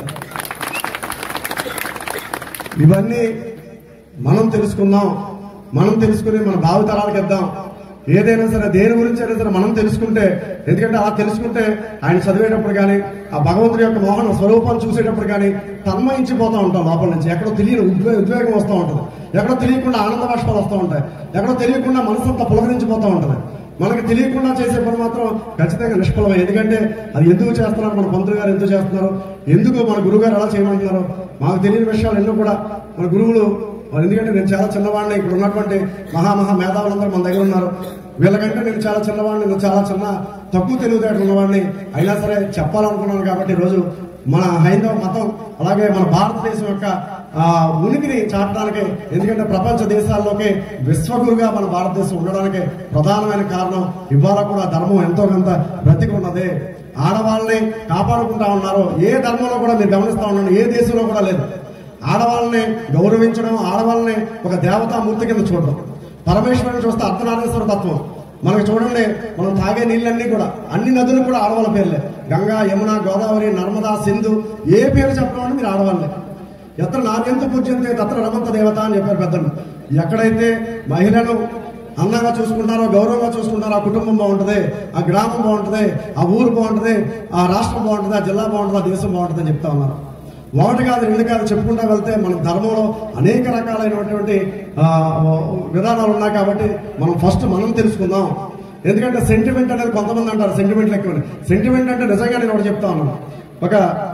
ఇవన్నీ మనం తెలుసుకుందాం మనం తెలుసుకుని మన భావితరాలకు ఇద్దాం ఏదైనా సరే దేని గురించి అయినా సరే మనం తెలుసుకుంటే ఎందుకంటే అలా తెలుసుకుంటే ఆయన చదివేటప్పుడు కానీ ఆ భగవంతుడి యొక్క మోహన స్వరూపాన్ని చూసేటప్పుడు కానీ తన్మయించిపోతూ ఉంటాం లోపల నుంచి ఎక్కడో తెలియని ఉద్వే ఉద్వేగం వస్తూ ఉంటుంది ఎక్కడో తెలియకుండా ఆనంద బాష్పాలు వస్తూ ఉంటాయి ఎక్కడో తెలియకుండా మనసు అంతా పులకరించిపోతూ ఉంటుంది మనకి తెలియకుండా చేసే పని మాత్రం ఖచ్చితంగా నిష్ఫలమే ఎందుకంటే అది ఎందుకు చేస్తున్నారు మన పంతులు గారు ఎందుకు చేస్తున్నారు ఎందుకు మన గురువు గారు ఎలా చేయమంటున్నారు మాకు తెలియని విషయాలు ఎన్నో కూడా మన గురువులు మరి ఎందుకంటే నేను చాలా చిన్నవాడిని ఇక్కడ ఉన్నటువంటి మహా మహా మేధావులందరూ మన దగ్గర ఉన్నారు వీళ్ళకంటే నేను చాలా చిన్నవాడిని నేను చాలా చిన్న తక్కువ తెలివితేటలు ఉన్నవాడిని అయినా సరే చెప్పాలనుకున్నాను కాబట్టి ఈరోజు మన హైందవ మతం అలాగే మన భారతదేశం యొక్క ఆ, ఉనికిని చాటడానికి ఎందుకంటే ప్రపంచ దేశాల్లోకి విశ్వగురుగా మన భారతదేశం ఉండడానికి ప్రధానమైన కారణం ఇవాళ కూడా ధర్మం ఎంతో కొంత బ్రతికి ఉన్నది ఆడవాళ్ళని కాపాడుకుంటా ఉన్నారో ఏ ధర్మంలో కూడా మీరు గమనిస్తా ఉన్నాను ఏ దేశంలో కూడా లేదు ఆడవాళ్ళని గౌరవించడం ఆడవాళ్ళని ఒక దేవతామూర్తి కింద చూడడం పరమేశ్వరుని చూస్తే అర్ధనారీశ్వర తత్వం మనకు చూడండి మనం తాగే నీళ్ళన్నీ కూడా అన్ని నదులు కూడా ఆడవాళ్ళ పేర్లే గంగా యమున గోదావరి నర్మదా సింధు ఏ పేరు చెప్పడం మీరు ఆడవాళ్ళే ఎత్ర నార్యంత పూజ్యంతే తత్ర రమంత దేవత అని చెప్పారు పెద్దలు ఎక్కడైతే మహిళను అందంగా చూసుకుంటారో గౌరవంగా చూసుకుంటారో ఆ కుటుంబం బాగుంటుంది ఆ గ్రామం బాగుంటుంది ఆ ఊరు బాగుంటుంది ఆ రాష్ట్రం బాగుంటుంది ఆ జిల్లా బాగుంటుంది ఆ దేశం బాగుంటుంది అని చెప్తా ఉన్నారు ఒకటి కాదు రెండు కాదు చెప్పుకుంటా వెళ్తే మన ధర్మంలో అనేక రకాలైనటువంటి ఆ, విధానాలు ఉన్నాయి కాబట్టి మనం ఫస్ట్ మనం తెలుసుకుందాం ఎందుకంటే సెంటిమెంట్ అనేది కొంతమంది అంటారు సెంటిమెంట్ లెక్క సెంటిమెంట్ అంటే నిజంగా నేను ఒకటి చెప్తా ఉన్నాను ఒక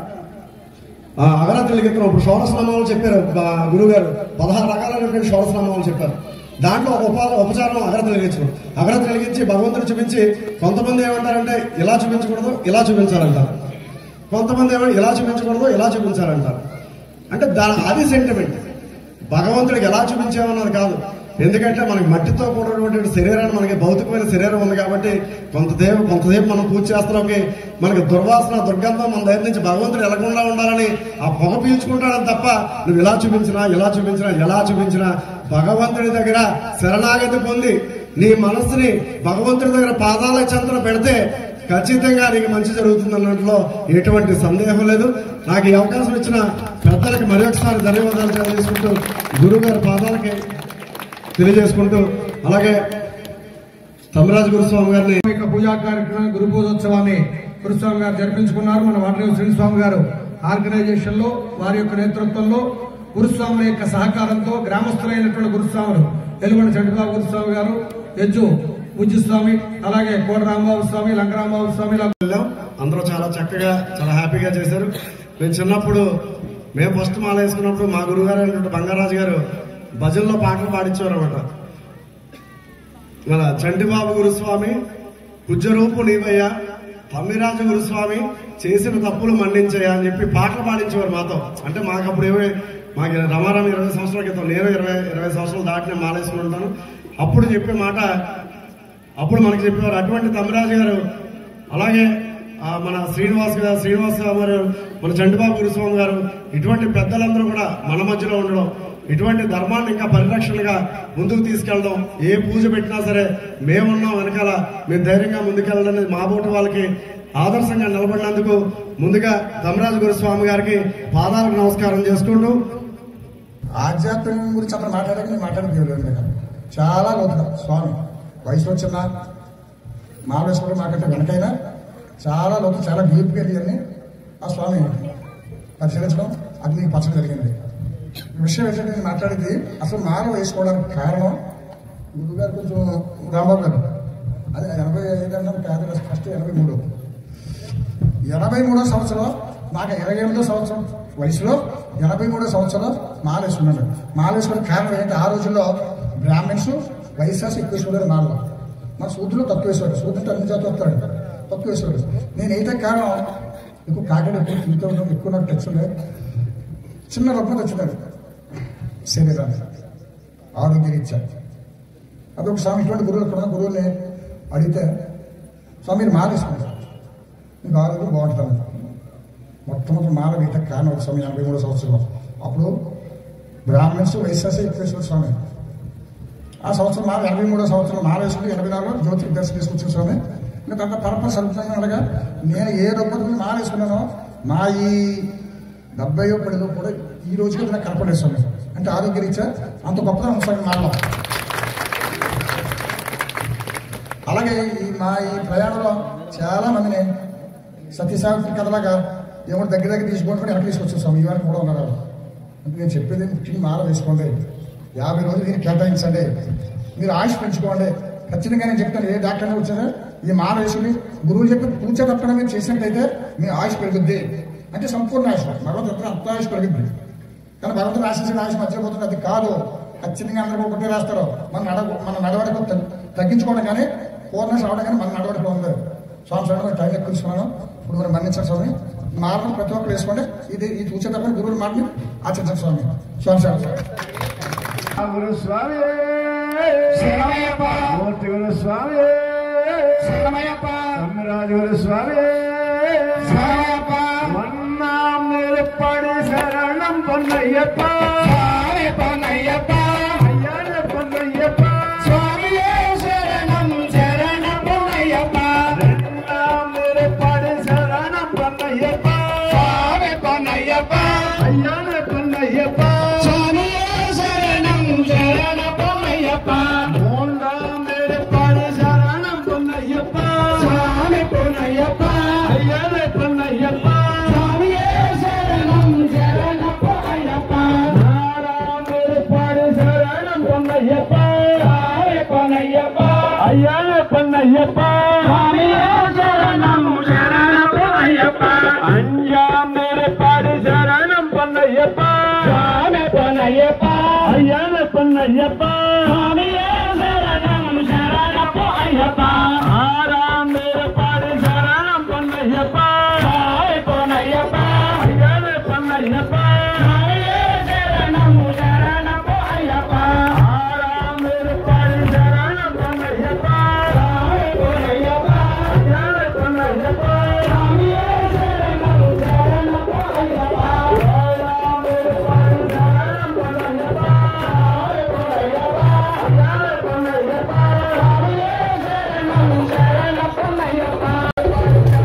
ఆ, అగరత్తుల గీతం ఇప్పుడు షోడశనామాలు చెప్పారు బా- గురువు గారు పదహారు రకాలైనటువంటి షోడశనామాలు చెప్పారు దాంట్లో ఒక ఉప ఉపచారం అగరత్తులు వెలిగించడం అగరత్తులు వెలిగించి భగవంతుడు చూపించి కొంతమంది ఏమంటారంటే ఇలా చూపించకూడదు ఇలా చూపించాలంటారు కొంతమంది ఏమో ఇలా చూపించకూడదు ఇలా చూపించాలంటారు అంటే దా అది సెంటిమెంట్ భగవంతుడికి ఎలా చూపించామన్నది కాదు ఎందుకంటే మనకి మట్టితో కూడినటువంటి శరీరాన్ని మనకి భౌతికమైన శరీరం ఉంది కాబట్టి కొంతసేపు కొంతసేపు మనం పూజ చేస్తున్నాకి మనకి దుర్వాసన దుర్గంధం మన దగ్గర నుంచి భగవంతుడు ఎలగకుండా ఉండాలని ఆ పొగ పీల్చుకుంటాడని తప్ప నువ్వు ఇలా చూపించినా ఇలా చూపించినా ఎలా చూపించినా భగవంతుడి దగ్గర శరణాగతి పొంది నీ మనస్సుని భగవంతుడి దగ్గర పాదాల చెంతన పెడితే ఖచ్చితంగా నీకు మంచి జరుగుతుంది అన్నట్లో ఎటువంటి సందేహం లేదు నాకు ఈ అవకాశం ఇచ్చిన పెద్దలకి మరి ఒకసారి ధన్యవాదాలు తెలియజేసుకుంటూ గురువు గారి పాదాలకి తెలియజేసుకుంటూ అలాగే తమరాజు గురుస్వామి గారిని యొక్క పూజా కార్యక్రమం గురు పూజోత్సవాన్ని గురుస్వామి గారు జరిపించుకున్నారు మన వాటరేవు శ్రీస్వామి గారు ఆర్గనైజేషన్ లో వారి యొక్క నేతృత్వంలో గురుస్వాముల యొక్క సహకారంతో గ్రామస్తులైనటువంటి గురుస్వాములు వెలుగొండ చంద్రబాబు గురుస్వామి గారు యజ్జు పూజ్యస్వామి అలాగే కోట రాంబాబు స్వామి లంకరాంబాబు స్వామి ఇలా వెళ్ళాం అందరూ చాలా చక్కగా చాలా హ్యాపీగా చేశారు మేము చిన్నప్పుడు మేము ఫస్ట్ మాల వేసుకున్నప్పుడు మా గురువు గారు అయినటువంటి బంగారాజు గారు భజనలో పాటలు పాడించేవారు అనమాట మన చంటిబాబు గురుస్వామి కుజ్జరూపు నీవయ్య తమ్మిరాజు గురుస్వామి చేసిన తప్పులు మన్నించయ్యా అని చెప్పి పాటలు పాడించేవారు మాతో అంటే మాకు అప్పుడు ఏమో మాకు రమారాం ఇరవై సంవత్సరాల క్రితం నేను ఇరవై ఇరవై సంవత్సరాలు దాటిన మాలేసుకుని ఉంటాను అప్పుడు చెప్పే మాట అప్పుడు మనకి చెప్పేవారు అటువంటి తమ్మిరాజు గారు అలాగే ఆ, మన శ్రీనివాస్ గారు శ్రీనివాస్ గారు మన చండిబాబు గురుస్వామి గారు ఇటువంటి పెద్దలందరూ కూడా మన మధ్యలో ఉండడం ఇటువంటి ధర్మాన్ని ఇంకా పరిరక్షణగా ముందుకు తీసుకెళ్ళడం ఏ పూజ పెట్టినా సరే మేమున్నాం వెనకాల మేము ధైర్యంగా ముందుకెళ్ళడం మా బోటి వాళ్ళకి ఆదర్శంగా నిలబడినందుకు ముందుగా ధమరాజు గురుస్వామి గారికి పాదాలకు నమస్కారం చేసుకుంటూ ఆధ్యాత్మికం గురించి అతను మాట్లాడాక నేను మాట్లాడలేదు కదా చాలా లోతుగా స్వామి వయసులో చిన్న మావేశ్వరం మాకంటే వెనకైనా చాలా లోతు చాలా డీప్గా అని ఆ స్వామి పరిశీలించడం అది మీకు పచ్చడి జరిగింది విషయం ఏంటంటే నేను మాట్లాడేది అసలు మాల వేసుకోవడానికి కారణం గురువు గారు కొంచెం రాంబాబు గారు అదే ఎనభై ఐదు అన్నారు కాదు ఫస్ట్ ఎనభై మూడు ఎనభై మూడో సంవత్సరం నాకు ఇరవై ఎనిమిదో సంవత్సరం వయసులో ఎనభై మూడో సంవత్సరం మాలేసుకున్నాను మాలేసుకునే కారణం ఏంటి ఆ రోజుల్లో బ్రాహ్మణ్స్ వైశాస్ ఎక్కువ వేసుకోలేదు మాలలో మన సూదులో తక్కువ వేసేవాడు సూదులు అన్ని జాతి వస్తాడు తక్కువ వేసేవాడు నేను అయితే కారణం ఎక్కువ కాకినాడ ఎక్కువ తింటూ ఉంటాం ఎక్కువ నాకు టచ్ ఉండేది చిన్న రొప్ప వచ్చినాడు శరీరాన్ని ఆరోగ్యరీత్యా అదొక స్వామి ఇటువంటి గురువులు ఇక్కడ ఉన్న గురువుల్ని అడిగితే స్వామి మీరు మాలేసుకుంటారు మీకు ఆరోగ్యం బాగుంటుంది మొట్టమొదటి మాల వేట కారణం ఒక సమయం ఎనభై మూడో సంవత్సరంలో అప్పుడు బ్రాహ్మణ్స్ వైశ్వాస ఎక్కువేశ్వర స్వామి ఆ సంవత్సరం మాల ఎనభై మూడో సంవత్సరం మాల వేసుకుంటే ఎనభై నాలుగులో జ్యోతి దర్శనం తీసుకొచ్చిన స్వామి ఇంకా దాంట్లో పరపర సరుకుతాను అనగా నేను ఏ రూపంలో మాల వేసుకున్నానో నా ఈ డెబ్బై పడిలో కూడా ఈ రోజుకి నాకు కనపడే స్వామి అంటే ఆరోగ్యరీత్యా అంత గొప్పదనం స్వామి మాలో అలాగే ఈ మా ఈ ప్రయాణంలో చాలా మందిని సత్యసావిత్రి కథలాగా దేవుడు దగ్గర దగ్గర తీసుకొని వెనక్కి తీసుకొచ్చారు స్వామి ఇవాళ కూడా ఉన్నారు వాళ్ళు. అంటే నేను చెప్పేది ముఖ్యంగా మాల వేసుకోండి యాభై రోజులు మీరు కేటాయించండి మీరు ఆయుష్ పెంచుకోండి ఖచ్చితంగా నేను చెప్తాను ఏ డాక్టర్ అయినా వచ్చారా ఈ మాల వేసుకుని గురువులు చెప్పి పూజ తప్పడం మీరు చేసినట్టయితే మీ ఆయుష్ పెరుగుద్ది అంటే సంపూర్ణ ఆయుష్ భగవంతుడు అంత ఆయుష్ పెరుగుద్ది కానీ భగవంతుడు ఆశించిన ఆయుష్ మధ్యలో పోతుంది అది కాదు ఖచ్చితంగా అందరూ ఒకటే రాస్తారు మన నడ మన నడవడిక తగ్గి- తగ్గించుకోవడం కానీ పూర్ణ రావడం కానీ మన నడవడికలో ఉంది స్వామి స్వామి టైం ఎక్కువ ఇస్తున్నాను ఇప్పుడు మనం మన్నించారు స్వామి మారడం ప్రతి ఒక్కరు వేసుకోండి ఇది ఇది చూసేటప్పుడు గురువులు మాటని ఆచరించారు స్వామి స్వామి స్వామి గురు స్వామి మూర్తి గురు స్వామి తమ్మిరాజు గురు స్వామి పొన్నయ్యప్ప స్వామి పొన్నయ్యప్ప అయ్యాన పొన్నయ్యప్ప స్వామియే శరణం శరణం పొన్నయ్యప్ప మీరు పడి శరణం పొన్నయ్యప్ప స్వామి పొన్నయ్యప్ప అయ్యాన పొన్నయ్యప్ప స్వామియే శరణం శరణం పొన్నయ్యప్ప మూండా మీరు పడి శరణం పొన్నయ్యప్ప స్వామి పొన్నయ్యప్ప అయ్యాన పొన్నయ్యప్ప స్వామియే శరణం శరణం పొన్నయ్యప్ప నారా మీరు పడి శరణం పొన్నయ్యప్ప స్వామి పొన్నయ్యప్ప అయ్యాన పొన్నయ్యప్ప స్వామియే శరణం శరణం పొన్నయ్యప్ప అంజా మీరు పడి శరణం పొన్నయ్యప్ప స్వామి పొన్నయ్యప్ప అయ్యాన పొన్నయ్యప్ప స్వామియే శరణం శరణం పొన్నయ్యప్ప ఆరా మీరు పడి శరణం పొన్నయ్యప్ప స్వామి పొన్నయ్యప్ప అయ్యాన పొన్నయ్యప్ప స్వామియే శరణం శరణం పొన్నయ్యప్ప ఆరా మీరు పడి శరణం పొన్నయ్యప్ప స్వామి పొన్నయ్యప్ప అయ్యాన పొన్నయ్యప్ప స్వామియే శరణం శరణం పొన్నయ్యప్ప ఆరా మీరు పడి శరణం పొన్నయ్యప్ప స్వామి పొన్నయ్యప్ప అయ్యాన పొన్నయ్యప్ప స్వామియే శరణం శరణం పొన్నయ్యప్ప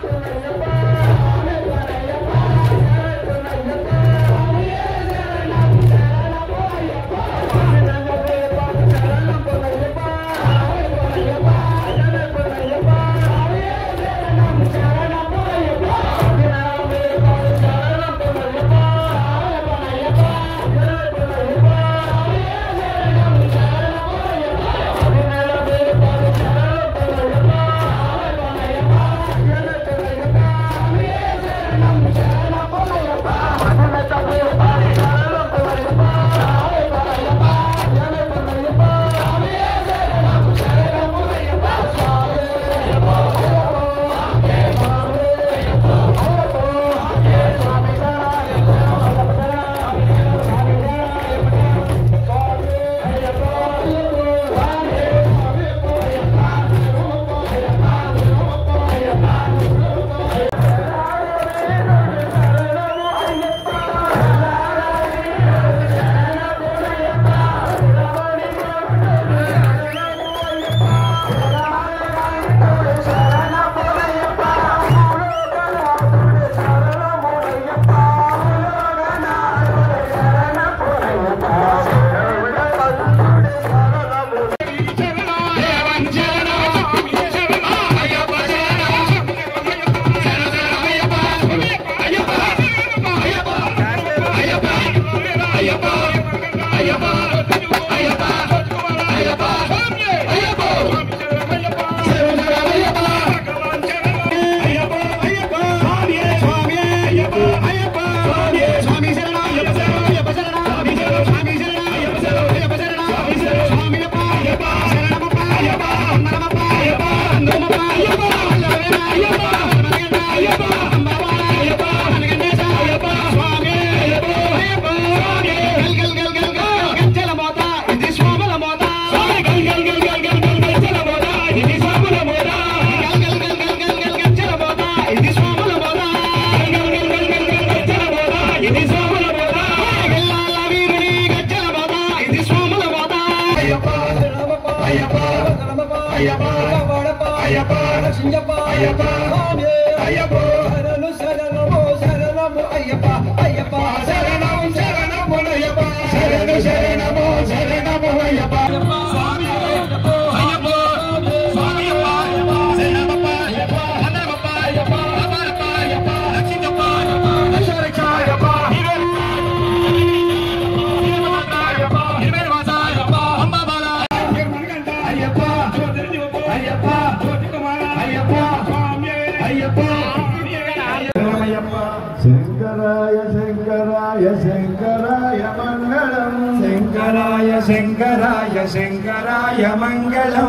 శంకరాయ శంకరాయ శంకరాయ మంగళం శంకరాయ శంకరాయ శంకరాయ మంగళం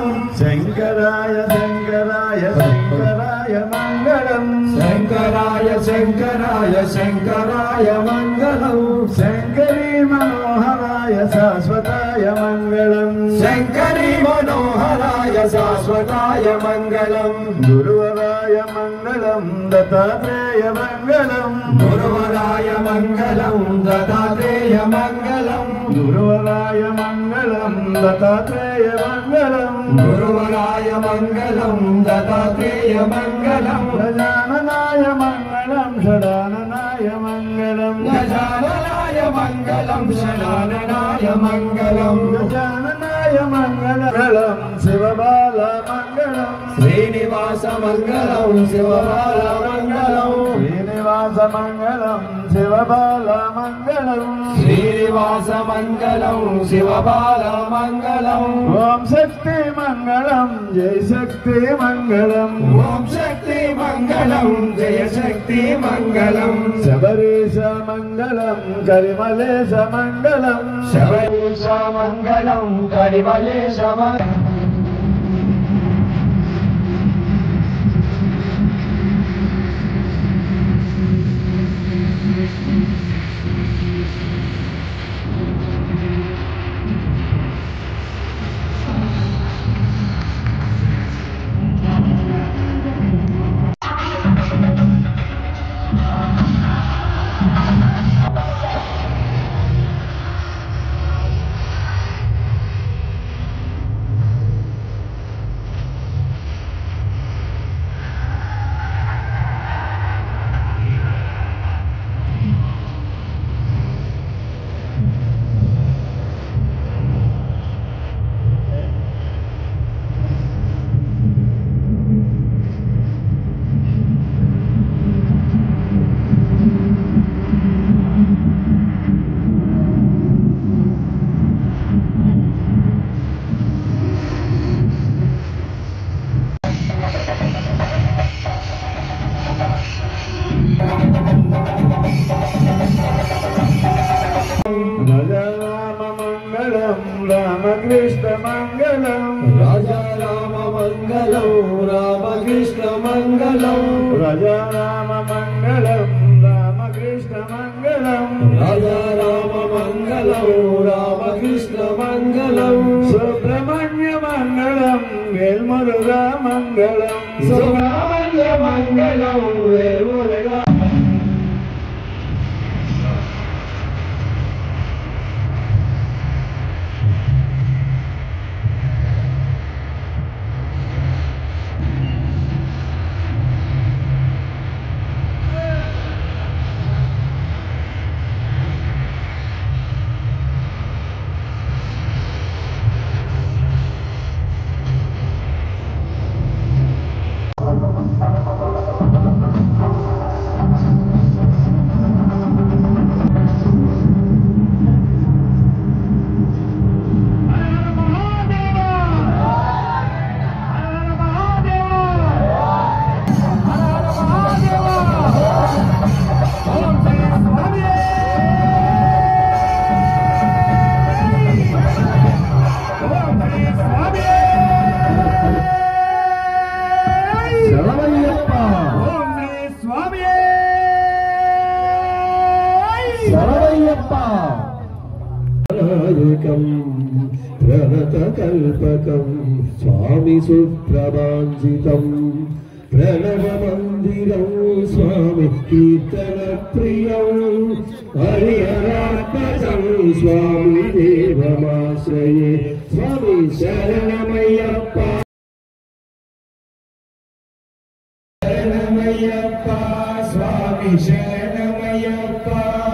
శంకరాయ శంకరాయ శంకరాయ మంగళం శంకరాయ శంకరాయ శంకరాయ మంగళం శంకరీ మనోహరాయ శాశ్వతాయ మంగళం శంకరీ మనోహరాయ శాశ్వతాయ మంగళం గురువరాయ మంగళం దత్తాత్రేయ మంగళం గురువరాయ మంగళం దత్తాత్రేయ మంగళం గురువరాయ మంగళం దత్తాత్రేయ మంగళం గురువరాయ మంగళం దత్తాత్రేయ మంగళం గజాననాయ మంగళం షడాననాయ మంగళం గజాననాయ మంగళం శనాననాయ మంగళం గజాననాయ మంగళం శివబాల మంగళం శ్రీనివాస మంగళం శివబాల మంగళం శ్రీనివాస మంగళం శివబాల మంగళం శ్రీనివాస మంగళం శివబాల మంగళం ఓం శక్తి మంగళం జై శక్తి మంగళం ఓం శక్తి మంగళం జయ శక్తి మంగళం శబరీశ మంగళం కరిమలేశ మంగళం శబరీశ మంగళం కరిమలేశ మంగళం రామ మంగళం రామకృష్ణ మంగళం రాజా రామ మంగళం రామకృష్ణ మంగళం రాజా రామ మంగళం రామకృష్ణ మంగళం రాజా రామ మంగళం రామకృష్ణ మంగళం సుబ్రహ్మణ్య మంగళం వేల్మురుగా మంగళం సుబ్రహ్మణ్య మంగళం వేములగా శరవయ్యప్ప శరవయ్యప్ప నాయకం ప్రణతకల్పకం స్వామి సుప్రభాంజితం ప్రణవమందిరం స్వామి కీర్తన ప్రియం హరిహరాత్మజం స్వామి దేవమాశ్రయే స్వామి శరణమయ్యప్ప శరణమయ్యప్ప స్వామి శరణమయ్యప్ప